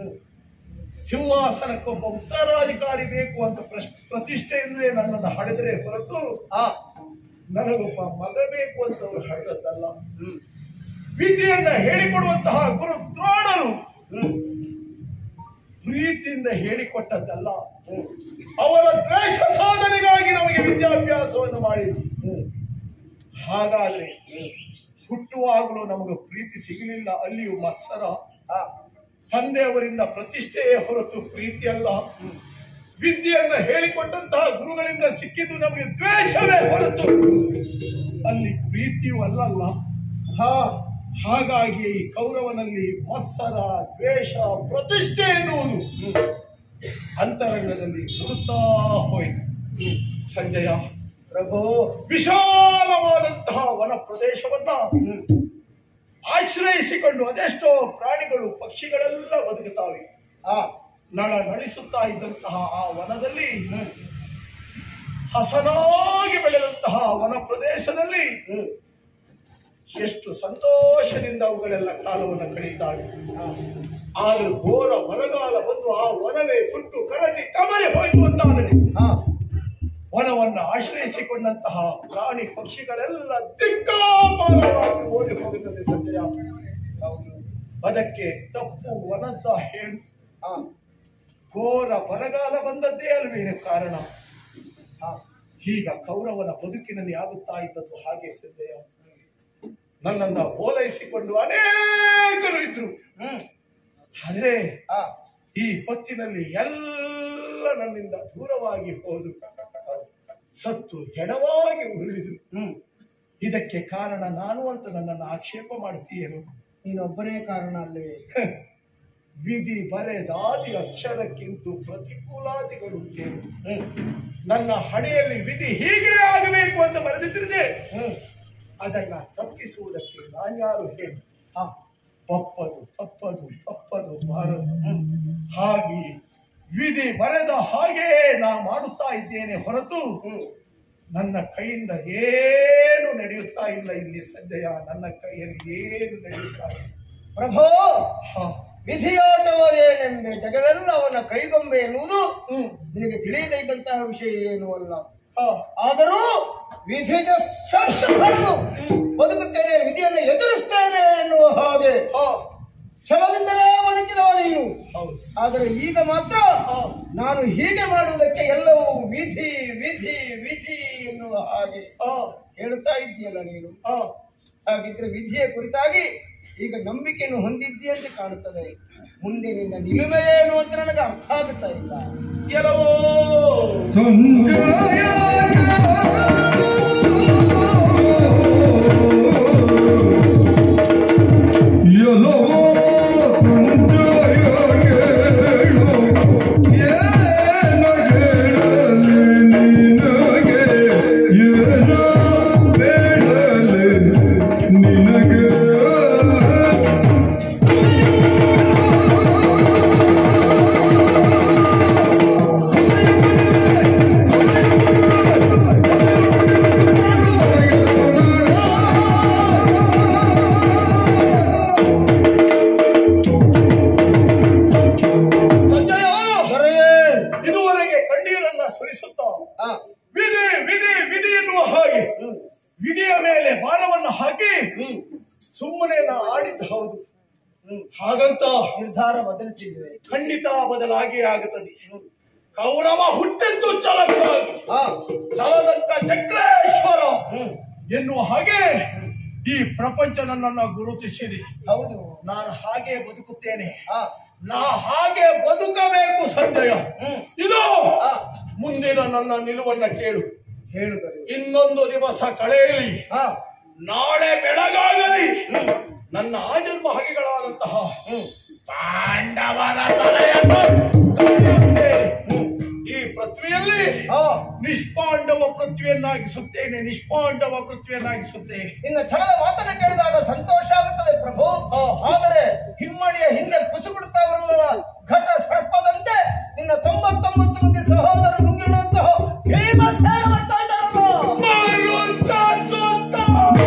ಸಿಂಹಾಸನಕ್ಕೊಬ್ಬ ಉತ್ತರಾಧಿಕಾರಿ ಬೇಕು ಅಂತ ಪ್ರಶ್ ಪ್ರತಿಷ್ಠೆಯಿಂದಲೇ ನನ್ನನ್ನು ಹಡೆದರೆ ಹೊರತು ಆ, ನನಗೊಬ್ಬ ಮಗ ಬೇಕು ಅಂತ ಅವರು ಹಡೆದದ್ದಲ್ಲ ಹ್ಮ್ ವಿದ್ಯೆಯನ್ನ ಹೇಳಿಕೊಡುವಂತಹ ಗುರು ದ್ರೋಣರು ಹ್ಮ್ ಪ್ರೀತಿಯಿಂದ ಹೇಳಿಕೊಟ್ಟದ್ದಲ್ಲ ಹ್ಮ್ ಅವರ ದ್ವೇಷ ಸಾಧನೆಗಾಗಿ ನಮಗೆ ವಿದ್ಯಾಭ್ಯಾಸವನ್ನು ಮಾಡಿದ್ರು ಹ್ಮ್ ಹಾಗಾದ್ರೆ ಹುಟ್ಟುವಾಗಲೂ ನಮಗೆ ಪ್ರೀತಿ ಸಿಗಲಿಲ್ಲ ಅಲ್ಲಿಯೂ ಮತ್ಸರ ಆ, ತಂದೆಯವರಿಂದ ಪ್ರತಿಷ್ಠೆಯೇ ಹೊರತು ಪ್ರೀತಿ ಅಲ್ಲ ವಿದ್ಯೆಯನ್ನ ಹೇಳಿಕೊಟ್ಟಂತಹ ಗುರುಗಳಿಂದ ಸಿಕ್ಕಿದ್ದು ನಮಗೆ ದ್ವೇಷವೇ ಹೊರತು ಅಲ್ಲಿ ಪ್ರೀತಿಯೂ ಅಲ್ಲಲ್ಲ ಹಾ ಹಾಗಾಗಿ ಈ ಕೌರವನಲ್ಲಿ ಮತ್ಸರ ದ್ವೇಷ ಪ್ರತಿಷ್ಠೆ ಎನ್ನುವುದು ಅಂತರಂಗದಲ್ಲಿ ಬರುತ್ತಾ ಹೋಯಿತು ಸಂಜಯ ಪ್ರಭು ವಿಶಾಲವಾದಂತಹ ವನ ಪ್ರದೇಶವನ್ನ ಆಶ್ರಯಿಸಿಕೊಂಡು ಅದೆಷ್ಟೋ ಪ್ರಾಣಿಗಳು ಪಕ್ಷಿಗಳೆಲ್ಲ ಬದುಕುತ್ತಾವೆ ಆ ನಳ ನಳಿಸುತ್ತಾ ಇದ್ದಂತಹ ಆ ವನದಲ್ಲಿ ಹಸನಾಗಿ ಬೆಳೆದಂತಹ ವನ ಪ್ರದೇಶದಲ್ಲಿ ಎಷ್ಟು ಸಂತೋಷದಿಂದ ಅವುಗಳೆಲ್ಲ ಕಾಲವನ್ನು ಕಳೀತಾವೆ ಆದ್ರೆ ಘೋರ ಬರಗಾಲ ಬಂದು ಆ ವನವೇ ಸುಟ್ಟು ಕರಗಿ ಕಮರಿ ಹೋಯ್ತು ಅಂತಾದರೆ ಆ ವನವನ್ನ ಆಶ್ರಯಿಸಿಕೊಂಡಂತಹ ಪ್ರಾಣಿ ಪಕ್ಷಿಗಳೆಲ್ಲ ದಿಕ್ಕಾಪಾಲವಾಗಿ ಓಡಿ ಹೋಗುತ್ತದೆ ಸಂಜಯ ಅದಕ್ಕೆ ತಪ್ಪು ವನದ ಹೇಳು ಆ ಘೋರ ಬರಗಾಲ ಬಂದದ್ದೇ ಅಲ್ವೇನು ಕಾರಣ ಆ ಈಗ ಕೌರವನ ಬದುಕಿನಲ್ಲಿ ಆಗುತ್ತಾ ಇದ್ದದ್ದು ಹಾಗೆ ಸಂಜಯ ನನ್ನನ್ನ ಓಲೈಸಿಕೊಂಡು ಅನೇಕರು ಇದ್ರು ಹ್ಮ್ ಆದ್ರೆ ಆ ಈ ಹೊತ್ತಿನಲ್ಲಿ ಎಲ್ಲ ನನ್ನಿಂದ ದೂರವಾಗಿ ಹೋದು ಸತ್ತು ಹೆಣವಾಗಿ ಉರುಳಿದ್ರು ಹ್ಮ್ ಇದಕ್ಕೆ ಕಾರಣ ನಾನು ಅಂತ ನನ್ನನ್ನು ಆಕ್ಷೇಪ ಮಾಡ್ತೀಯೇನು ನೀನೊಬ್ಬನೇ ಕಾರಣ ಅಲ್ಲವೇ ವಿಧಿ ಬರೆದಾದಿ ಅಕ್ಷರಕ್ಕಿಂತ ಪ್ರತಿಕೂಲಾದಿಗಳು ಏನು? ಹ್ಮ್ ನನ್ನ ಹಣೆಯಲ್ಲಿ ವಿಧಿ ಹೀಗೆ ಆಗಬೇಕು ಅಂತ ಬರೆದಿದ್ದರೆ ಹ್ಮ್ ಅದನ್ನ ತಪ್ಪಿಸುವುದಕ್ಕೆ ನಾನ್ಯಾರು ಹೇಳಿ ಆ ತಪ್ಪದು ತಪ್ಪದು ತಪ್ಪದು ಬಾರದು ಹಾಗೆ ವಿಧಿ ಬರೆದ ಹಾಗೆ ನಾ ಮಾಡುತ್ತಾ ಇದ್ದೇನೆ ಹೊರತು ಹ್ಮ್ ನನ್ನ ಕೈಯಿಂದ ಏನು ನಡೆಯುತ್ತಾ ಇಲ್ಲ ಇಲ್ಲಿ ಸದ್ಯ ನನ್ನ ಕೈಯಲ್ಲಿ ಏನು ನಡೆಯುತ್ತಾ ಇಲ್ಲ ಪ್ರಭೋ ಹಾ, ವಿಧಿಯಾಟವದೇನೆಂಬೆ ಜಗವೆಲ್ಲ ಅವನ ಕೈಗೊಂಬೆ ಎನ್ನುವುದು ನಿನಗೆ ತಿಳಿಯದೇ ಇದ್ದಂತಹ ವಿಷಯ ಏನು ಅಲ್ಲ ಹಾ, ಆದರೂ ವಿಧಿಜ ಶಬ್ದ ಹೊಡೆದು ಬದುಕುತ್ತೇನೆ ವಿಧಿಯನ್ನು ಎದುರಿಸ್ತೇನೆ ಎನ್ನುವ ಹಾಗೆ ಹಾ, ಛಲದಿಂದಲೇ ಬದುಕಿದವ ನೀನು ಹೌದು ಆದರೆ ಈಗ ಮಾತ್ರ ಹಾ, ನಾನು ಹೀಗೆ ಮಾಡುವುದಕ್ಕೆ ಎಲ್ಲವೂ ವಿಧಿ ವಿಧಿ ವಿಧಿ ಎನ್ನುವ ಹಾಗೆ ಹಾ, ಹೇಳುತ್ತಾ ಇದ್ದೀಯಲ್ಲ ನೀನು ಹಾ. ಹಾಗಿದ್ರೆ ವಿಧಿಯ ಕುರಿತಾಗಿ ಈಗ ನಂಬಿಕೆಯನ್ನು ಹೊಂದಿದ್ದೀಯಂತೆ ಕಾಣುತ್ತದೆ ಮುಂದೆ ನಿನ್ನ ನಿಲುಮೆ ಏನು ಅಂತ ನನಗೆ ಅರ್ಥ ಆಗುತ್ತಾ ಇಲ್ಲ ಎಲ್ಲವೋ ಸಂಜಯ ಎಲ್ಲವೋ ಸಂಜಯ ಹೇಳು ಏನ ಹೇಳಲಿ ನಿನಗೆ ಏನ ಬೇಡಲಿ ನಿನಗೆ ಸಂಜಯ ಬರೆಯೇ ಇದುವರೆಗೆ ಕಣ್ಣೀರನ್ನ ಸುರಿಸುತ್ತಾ ಆ, ವಿಧಿ ವಿಧಿ ವಿಧಿ ಎನ್ನುವ ಹಾಗೆ ಹ್ಮ್, ವಿಧಿಯ ಮೇಲೆ ಭಾರವನ್ನು ಹಾಕಿ ಹ್ಮ್, ಸುಮ್ಮನೆ ನಾ ಆಡಿದ್ದು ಹೌದು ಹ್ಮ್. ಹಾಗಂತ ನಿರ್ಧಾರ ಬದಲಿಸಿದ್ವೆ ಖಂಡಿತ ಬದಲಾಗಿ ಆಗುತ್ತದೆ ಕೌರವ ಹುಟ್ಟಿದ್ದು ಛಲಕ್ಕಾಗಿ ಆ, ಛಲದಂತ ಚಕ್ರೇಶ್ವರ ಹ್ಮ್, ಎನ್ನುವ ಹಾಗೆ ಈ ಪ್ರಪಂಚ ನನ್ನನ್ನು ಗುರುತಿಸಿದೆ ಹೌದು ನಾನು ಹಾಗೆ ಬದುಕುತ್ತೇನೆ ಆ, ನಾ ಹಾಗೆ ಬದುಕಬೇಕು ಸಂಜಯ ಹ್ಮ್. ಇದು ಆ, ಮುಂದಿನ ನನ್ನ ನಿಲುವನ್ನ ಕೇಳು ಹೇಳುತ್ತದೆ ಇನ್ನೊಂದು ದಿವಸ ಕಳೆಯಲಿ ಆ, ನಾಳೆ ಬೆಳಗಾಗಲಿ ನನ್ನ ಆಜನ್ಮ ಹಗೆಗಳಾದಂತಹ ಹ್ಮ್, ಪಾಂಡವರ ತಲೆಯನ್ನು ಕಡಿಯುತ್ತೇನೆ. ಈ ಪೃಥ್ವಿಯಲ್ಲಿ ಆ, ನಿಷ್ಪಾಂಡವ ಪೃಥ್ವಿಯನ್ನಾಗಿಸುತ್ತೇನೆ ನಿಷ್ಪಾಂಡವ ಪೃಥ್ವಿಯನ್ನಾಗಿಸುತ್ತೇನೆ ನಿನ್ನ ಛಲದ ಮಾತನ್ನ ಕೇಳಿದಾಗ ಸಂತೋಷ ಆಗುತ್ತದೆ ಪ್ರಭು ಆ. ಆದರೆ ಹಿಮ್ಮಡಿಯ ಹಿಂದೆ ಪುಸುಗುಡುತ್ತಾ ಬರುವ ಘಟ ಸರ್ಪದಂತೆ ನಿನ್ನ ತೊಂಬತ್ತೊಂಬತ್ತು ಮಂದಿ ಸಹೋದರರು ನುಂಗಿರುವಂತಹ ಭೀಮಸೇನ ಬರ್ತಾ ಇದ್ದಾರಲ್ಲ ಮಾರುತ್ತ ಸುತ್ತ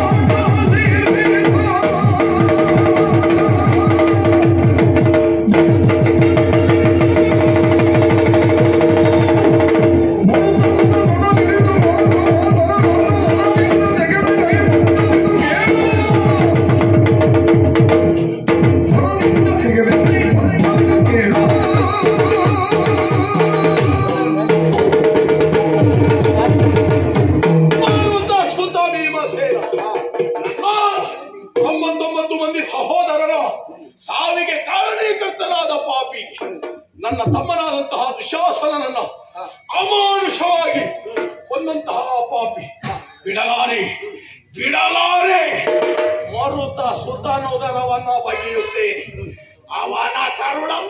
ಮಾರುತ್ತ ಸುತ್ತ ಭೀಮಸೇನ ಆ, ತೊಂಬತ್ತೊಂಬತ್ತು ಮಂದಿ ಸಹೋದರರ ಸಾವಿಗೆ ಕಾರಣೀಕರ್ತನಾದ ಪಾಪಿ ನನ್ನ ತಮ್ಮನಾದಂತಹ ದುಶಾಸನನನ್ನ ಅಮಾನುಷವಾಗಿ ಕೊಂದಂತಹ ಪಾಪಿ ಬಿಡಲಾರೆ ಬಿಡಲಾರೆ ಮರುತ ಸುತನುದರವನ್ನ ಬಗೆಯುತ್ತೇನೆ ಅವನ ಕರುಳನ್ನ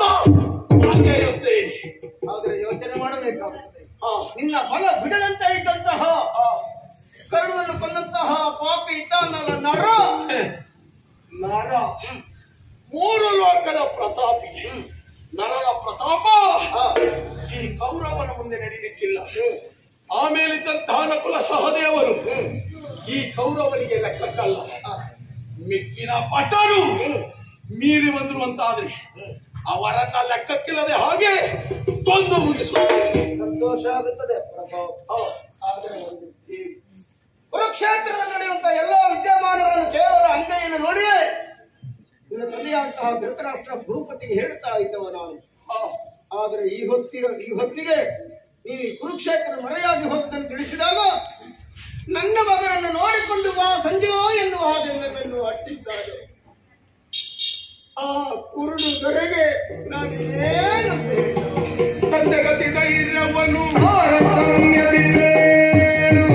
ಬಗೆಯುತ್ತೇನೆ ಆದರೆ ಯೋಚನೆ ಮಾಡಬೇಕಾಗುತ್ತದೆ ಆ, ನಿನ್ನ ಬಲ ಭುಜದಂತೆ ಇದ್ದಂತಹ ನರ ಮೂರು ಲೋಕದ ಪ್ರತಾಪಿ ನರನ ಪ್ರತಾಪ ಈ ಕೌರವನ ಮುಂದೆ ನಡೀಲಿಕ್ಕಿಲ್ಲ ಆಮೇಲಿದ್ದಂತಹ ನಕುಲ ಸಹದೇವರು ಈ ಕೌರವನಿಗೆ ಲೆಕ್ಕಕ್ಕಲ್ಲ ಮಿಕ್ಕಿನ ಪಟರು ಮೀರಿ ಬಂದ್ರು ಅಂತಾದ್ರೆ ಅವರನ್ನ ಲೆಕ್ಕಕ್ಕಿಲ್ಲದೆ ಹಾಗೆ ತೊಂದು ಮುಗಿಸುತ್ತೇನೆ ಸಂತೋಷ ಆಗುತ್ತದೆ ಪ್ರಭು ಆದರೆ ಒಂದು ಈ ಕುರುಕ್ಷೇತ್ರದಲ್ಲಿ ನಡೆಯುವಂತಹ ಎಲ್ಲಾ ವಿದ್ಯಮಾನಗಳನ್ನು ಕೇವಲ ಅಂಗೈಯನ್ನು ನೋಡಿಯೇ ನಿನ್ನ ತಂದೆಯಾದಂತಹ ಧೃತರಾಷ್ಟ್ರ ಭೂಪತಿಗೆ ಹೇಳ್ತಾ ಇದ್ದವ ನಾನು ಆದರೆ ಈ ಹೊತ್ತಿಗೆ ಈ ಹೊತ್ತಿಗೆ ಈ ಕುರುಕ್ಷೇತ್ರ ಮರೆಯಾಗಿ ಹೋದದನ್ನು ತಿಳಿಸಿದಾಗ ನನ್ನ ಮಗನನ್ನು ನೋಡಿಕೊಂಡು ಬಾ ಸಂಜೀವ ಎನ್ನುವ ಹಾಗೆ ನನ್ನನ್ನು ಅಟ್ಟಿದ್ದಾರೆ ಆ ಕುರುಡು ದೊರೆಗೆ ನಾನು ಏನು ತಂದೆಗತಿ ಧೈರ್ಯವನ್ನು ತಾರತಮ್ಯದಿ ಬೇಡು.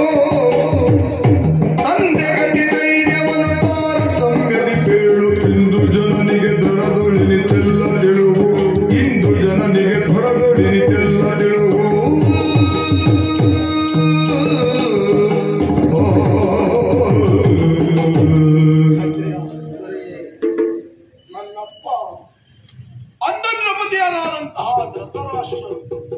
ತಂದೆಗತಿ ಧೈರ್ಯವನ್ನು ತಾರತಮ್ಯದಿ ಬೇಳು. ಇಂದು ಜನನಿಗೆ ದೊಡದೊಳಿನಿತೆಲ್ಲ ತಿಳುವು ಇಂದು ಜನನಿಗೆ ದೊಡದೊಳಿನಿತೆಲ್ಲ ತಿಳುವು ಸಂಜಯ ನನ್ನಪ್ಪ ಅಂಧನಪತಿಯರಾದಂತಹ ಧೃತರಾಷ್ಟ್ರರು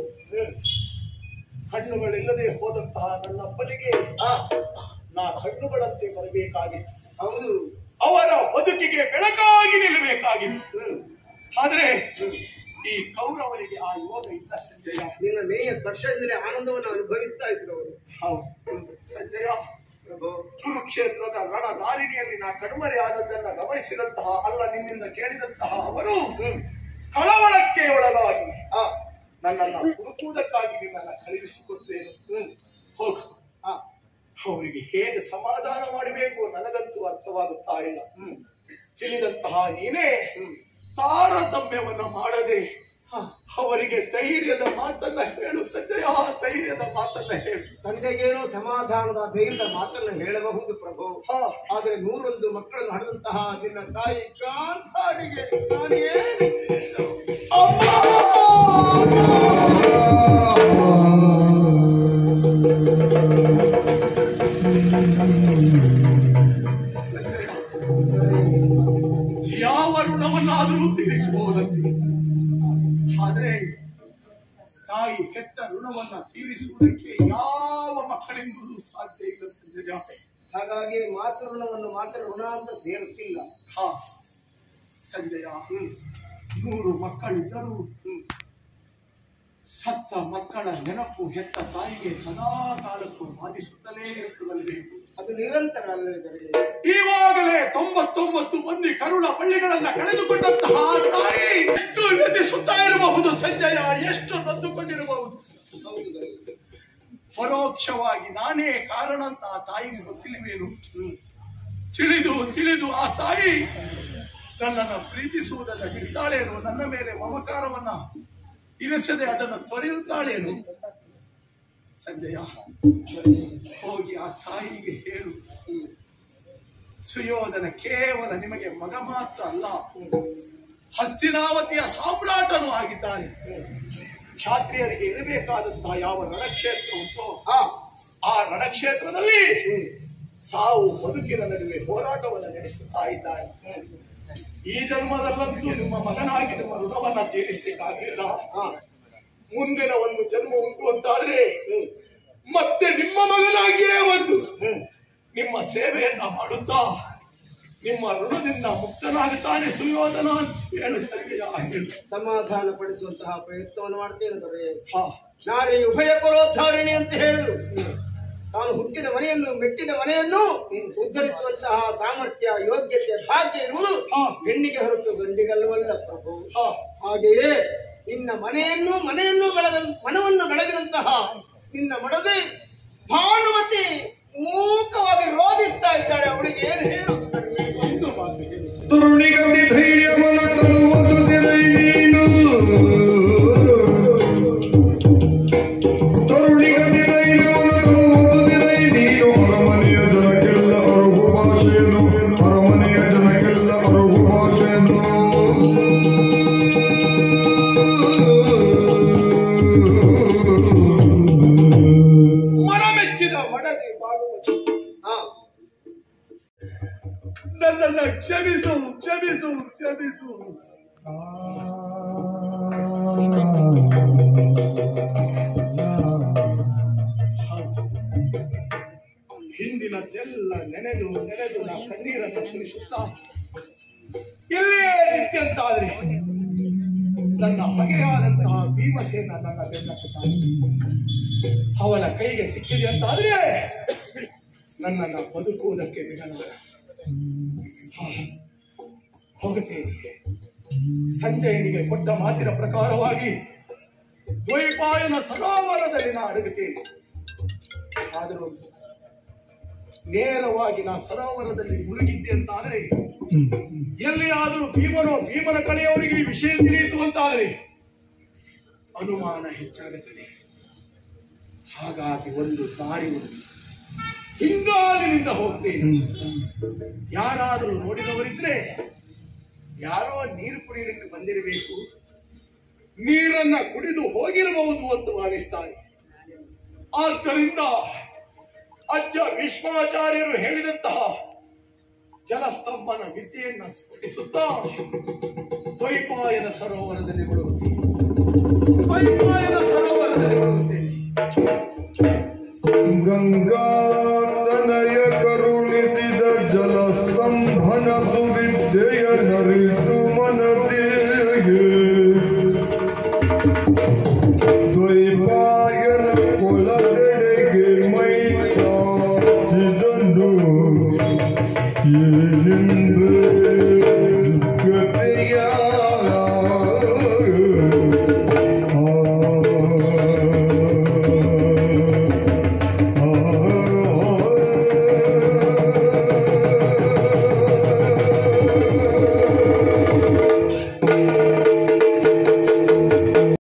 ಕಣ್ಣುಗಳಿಲ್ಲದೆ ಹೋದಂತಹ ನನ್ನಪ್ಪನಿಗೆ ನಾ ಕಣ್ಣುಗಳಂತೆ ಬರಬೇಕಾಗಿತ್ತು ಹೌದು ಅವರ ಬದುಕಿಗೆ ಬೆಳಕಾಗಿ ನಿಲ್ಲಬೇಕಾಗಿತ್ತು ಆದ್ರೆ ಈ ಕೌರವರಿಗೆ ಆ ಯೋಗ ಇಲ್ಲ ಸಂಜಯ ನಿನ್ನ ಮೇಯ ಸ್ಪರ್ಶದಿಂದಲೇ ಆನಂದವನ್ನು ಅನುಭವಿಸ್ತಾ ಇದ್ರು ಅವರು ಹೌದು ಸಂಜಯ ಕುರುಕ್ಷೇತ್ರದ ರಣಧಾರಿಣಿಯಲ್ಲಿ ನಾ ಕಣ್ಮರೆ ಆದದ್ದನ್ನ ಗಮನಿಸಿದಂತಹ ಅಲ್ಲ ನಿನ್ನಿಂದ ಕೇಳಿದಂತಹ ಅವರು ಕಳವಳಕ್ಕೆ ಒಳಗಾಗಿ ಆ, ನನ್ನನ್ನ ಹುಡುಕುವುದಕ್ಕಾಗಿ ನಿನ್ನನ್ನ ಕಳುಹಿಸಿಕೊಟ್ಟೇನು ಹೋಗು ಆ, ಅವರಿಗೆ ಹೇಗೆ ಸಮಾಧಾನ ಮಾಡಬೇಕು ನನಗಂತೂ ಅರ್ಥವಾಗುತ್ತಾ ಇಲ್ಲ ತಿಳಿದಂತಹ ನೀನೇ ತಾರತಮ್ಯವನ್ನ ಮಾಡದೆ ಅವರಿಗೆ ಧೈರ್ಯದ ಮಾತನ್ನ ಹೇಳು ಸಂಜಯ ಧೈರ್ಯದ ಮಾತನ್ನ ಹೇಳು ತಂದೆಗೇನೋ ಸಮಾಧಾನದ ಧೈರ್ಯದ ಮಾತನ್ನು ಹೇಳಬಹುದು ಪ್ರಭು ಹಾ ಆದರೆ ನೂರೊಂದು ಮಕ್ಕಳನ್ನು ಹಡೆದಂತಹ ನಿನ್ನ ತಾಯಿ ಕಾಂತಾರಿಗೆ ನಾನೇನು ಯಾವ ಋಣವನ್ನಾದರೂ ತೀರಿಸಬಹುದಂತೆ ಆದ್ರೆ ತಾಯಿ ಕೆಟ್ಟ ಋಣವನ್ನ ತೀರಿಸುವುದಕ್ಕೆ ಯಾವ ಮಕ್ಕಳಿಂದಲೂ ಸಾಧ್ಯ ಇಲ್ಲ ಸಂಜಯ ಹಾಗಾಗಿ ಮಾತೃ ಋಣವನ್ನು ಮಾತ್ರ ಋಣ ಅಂತ ಸೇರುತ್ತಿಲ್ಲ ಹಾ ಸಂಜಯ ನೂರು ಮಕ್ಕಳಿದ್ದರೂ ಸತ್ತ ಮಕ್ಕಳ ನೆನಪು ಹೆತ್ತ ತಾಯಿಗೆ ಸದಾ ಕಾಲಕ್ಕೂ ಬಾಧಿಸುತ್ತಲೇ ಇರುತ್ತದಲ್ಬೇಕು ಅದು ನಿರಂತರ ಅಲ್ಲದಿದ್ದರೆ ಈವಾಗಲೇ ತೊಂಬತ್ತೊಂಬತ್ತು ಮಂದಿ ಕರುಳ ಬಳ್ಳಿಗಳನ್ನ ಕಳೆದುಕೊಂಡಂತಹ ತಾಯಿ ಎಷ್ಟು ವ್ಯಥಿಸುತ್ತಾ ಇರಬಹುದು ಸಂಜಯ ಎಷ್ಟು ನೊಂದುಕೊಂಡಿರಬಹುದು ಪರೋಕ್ಷವಾಗಿ ನಾನೇ ಕಾರಣ ಅಂತ ಆ ತಾಯಿಗೆ ಗೊತ್ತಿಲ್ಲವೇನು ತಿಳಿದು ತಿಳಿದು ಆ ತಾಯಿ ನನ್ನನ್ನು ಪ್ರೀತಿಸುವುದನ್ನ ಬಿಡ್ತಾಳೇನು ನನ್ನ ಮೇಲೆ ಮಮಕಾರವನ್ನ ಇರಿಸದೆ ಅದನ್ನು ತೊರೆಯುತ್ತಾಳೇನು ಸಂಜಯ ಹೋಗಿ ಆ ತಾಯಿಗೆ ಹೇಳು ಸುಯೋಧನ ಕೇವಲ ನಿಮಗೆ ಮಗ ಮಾತ್ರ ಅಲ್ಲ ಹಸ್ತಿನಾವತಿಯ ಸಾಮ್ರಾಟನು ಆಗಿದ್ದಾನೆ ಕ್ಷಾತ್ರಿಯರಿಗೆ ಇರಬೇಕಾದಂತಹ ಯಾವ ರಣಕ್ಷೇತ್ರ ಉಂಟೋ ಆ, ಆ ರಣಕ್ಷೇತ್ರದಲ್ಲಿ ಸಾವು ಬದುಕಿನ ನಡುವೆ ಹೋರಾಟವನ್ನು ನಡೆಸುತ್ತಾ ಇದ್ದಾನೆ ಈ ಜನ್ಮದಲ್ಲಂತೂ ನಿಮ್ಮ ಮಗನಾಗಿ ನಿಮ್ಮ ಋಣವನ್ನ ತೀರಿಸಲಿಕ್ಕಾಗಲಿಲ್ಲ ಆ, ಮುಂದಿನ ಒಂದು ಜನ್ಮ ಉಂಟು ಅಂತಾದ್ರೆ ಮತ್ತೆ ನಿಮ್ಮ ಮಗನಾಗಿಯೇ ಒಂದು ನಿಮ್ಮ ಸೇವೆಯನ್ನ ಮಾಡುತ್ತಾ ನಿಮ್ಮ ಋಣದಿಂದ ಮುಕ್ತನಾಗುತ್ತಾನೆ ಸುಯೋಧನ ಅಂತ ಹೇಳು ಸಂಜಯ ಹೇಳು. ಸಮಾಧಾನ ಪಡಿಸುವಂತಹ ಪ್ರಯತ್ನವನ್ನು ಮಾಡ್ತೇನೆ ದೊರೆ ಹಾ ನಾರಿ ಉಭಯ ಕುಲೋದ್ಧಾರಿಣಿ ಅಂತ ಹೇಳಿದ್ರು ತಾನು ಹುಟ್ಟಿದ ಮನೆಯನ್ನು ಮೆಟ್ಟಿದ ಮನೆಯನ್ನು ಉದ್ಧರಿಸುವಂತಹ ಸಾಮರ್ಥ್ಯ ಯೋಗ್ಯತೆ ಭಾಗ್ಯ ಇರುವುದು ಹಾ. ಹೆಣ್ಣಿಗೆ ಹೊರತು ಗಂಡಿಗಲ್ವಲ್ಲ ಪ್ರಭು ಹಾ ಹಾಗೆಯೇ ನಿನ್ನ ಮನೆಯನ್ನು ಮನೆಯನ್ನು ಬೆಳಗ ಮನವನ್ನು ಬೆಳಗಿದಂತಹ ನಿನ್ನ ಮಡದೆ ಭಾನುಮತಿ ಮೂಕವಾಗಿ ರೋಧಿಸ್ತಾ ಇದ್ದಾಳೆ ಅವಳಿಗೆ ಏನು ಹೇಳುತ್ತಾರೆ ಒಂದು ಮಾತು ಹೇಳು ಸಂಜಯ. ತರುಣಿಗತಿ ಧೈರ್ಯವನ ತರುವುದು ದಿನೈ ನೀನು ತರುಣಿಗತಿ ಧೈರ್ಯವನ ತರುವುದು ದಿನೈ ನೀನು ಅರಮನೆಯ ಜನಕ್ಕೆಲ್ಲ ಅರುಗು ಭಾಷೆಯನ್ನು ಅರಮನೆಯ ಜನಕ್ಕೆಲ್ಲ ಅರುಗು ಭಾಷೆಯನ್ನು ಮನಮೆಚ್ಚಿದ ಮಡದಿ ಬಾಳುವ ಹಾ ನನ್ನನ್ನ ಕ್ಷಮಿಸು ಕ್ಷಮಿಸು ಕ್ಷಮಿಸು ಹೌದು. ಹಿಂದಿನದ್ದೆಲ್ಲ ನೆನೆದು ನೆನೆದು ನಾ ಕಣ್ಣೀರನ್ನು ಸುರಿಸುತ್ತಾ ಎಲ್ಲೇ ನಿಂತೆಂತಾದ್ರೆ ನನ್ನ ಬಗೆಯಾದಂತಹ ಭೀಮಸೇನ ನನ್ನ ಬೆನ್ನಕ್ಕುತ್ತಾನೆ ಅವನ ಕೈಗೆ ಸಿಕ್ಕಿದೆ ಅಂತಾದ್ರೆ ನನ್ನನ್ನು ಬದುಕುವುದಕ್ಕೆ ಬಿಡಲ್ಲ ಹಾ, ಹೋಗುತ್ತೇನೆ ಸಂಜಯನಿಗೆ ಕೊಟ್ಟ ಮಾತಿನ ಪ್ರಕಾರವಾಗಿ ದ್ವೈಪಾಯನ ಸರೋವರದಲ್ಲಿ ನಾ ಅಡಗುತ್ತೇನೆ ಆದರೂ ಒಂದು ನೇರವಾಗಿ ನಾ ಸರೋವರದಲ್ಲಿ ಮುಳುಗಿದ್ದೆ ಅಂತಾದರೆ ಎಲ್ಲಿಯಾದರೂ ಭೀಮನೋ ಭೀಮನ ಕಡೆಯವರಿಗೆ ಈ ವಿಷಯ ತಿಳಿಯಿತು ಅಂತಾದರೆ ಅನುಮಾನ ಹೆಚ್ಚಾಗುತ್ತದೆ ಹಾಗಾಗಿ ಒಂದು ದಾರಿ ಉಂಟು ಹಿಂಗಾಲಿನಿಂದ ಹೋಗ್ತೇನೆ ಯಾರಾದರೂ ನೋಡಿದವರಿದ್ರೆ ಯಾರೋ ನೀರು ಕುಡಿಯಲಿಕ್ಕೆ ಬಂದಿರಬೇಕು ನೀರನ್ನ ಕುಡಿದು ಹೋಗಿರಬಹುದು ಅಂತ ಭಾವಿಸ್ತಾರೆ ಆದ್ದರಿಂದ ಅಜ್ಜ ವಿಶ್ವಾಚಾರ್ಯರು ಹೇಳಿದಂತಹ ಜಲಸ್ತಂಭನ ವಿದ್ಯೆಯನ್ನ ಸ್ಫುಟಿಸುತ್ತಾ ದ್ವೈಪಾಯನ ಸರೋವರದಲ್ಲಿ ಮುಳುಗುತ್ತೇನೆ ದ್ವೈಪಾಯನ ಸರೋವರದಲ್ಲಿ ಮುಳುಗುತ್ತೇನೆ ಗಂಗಾ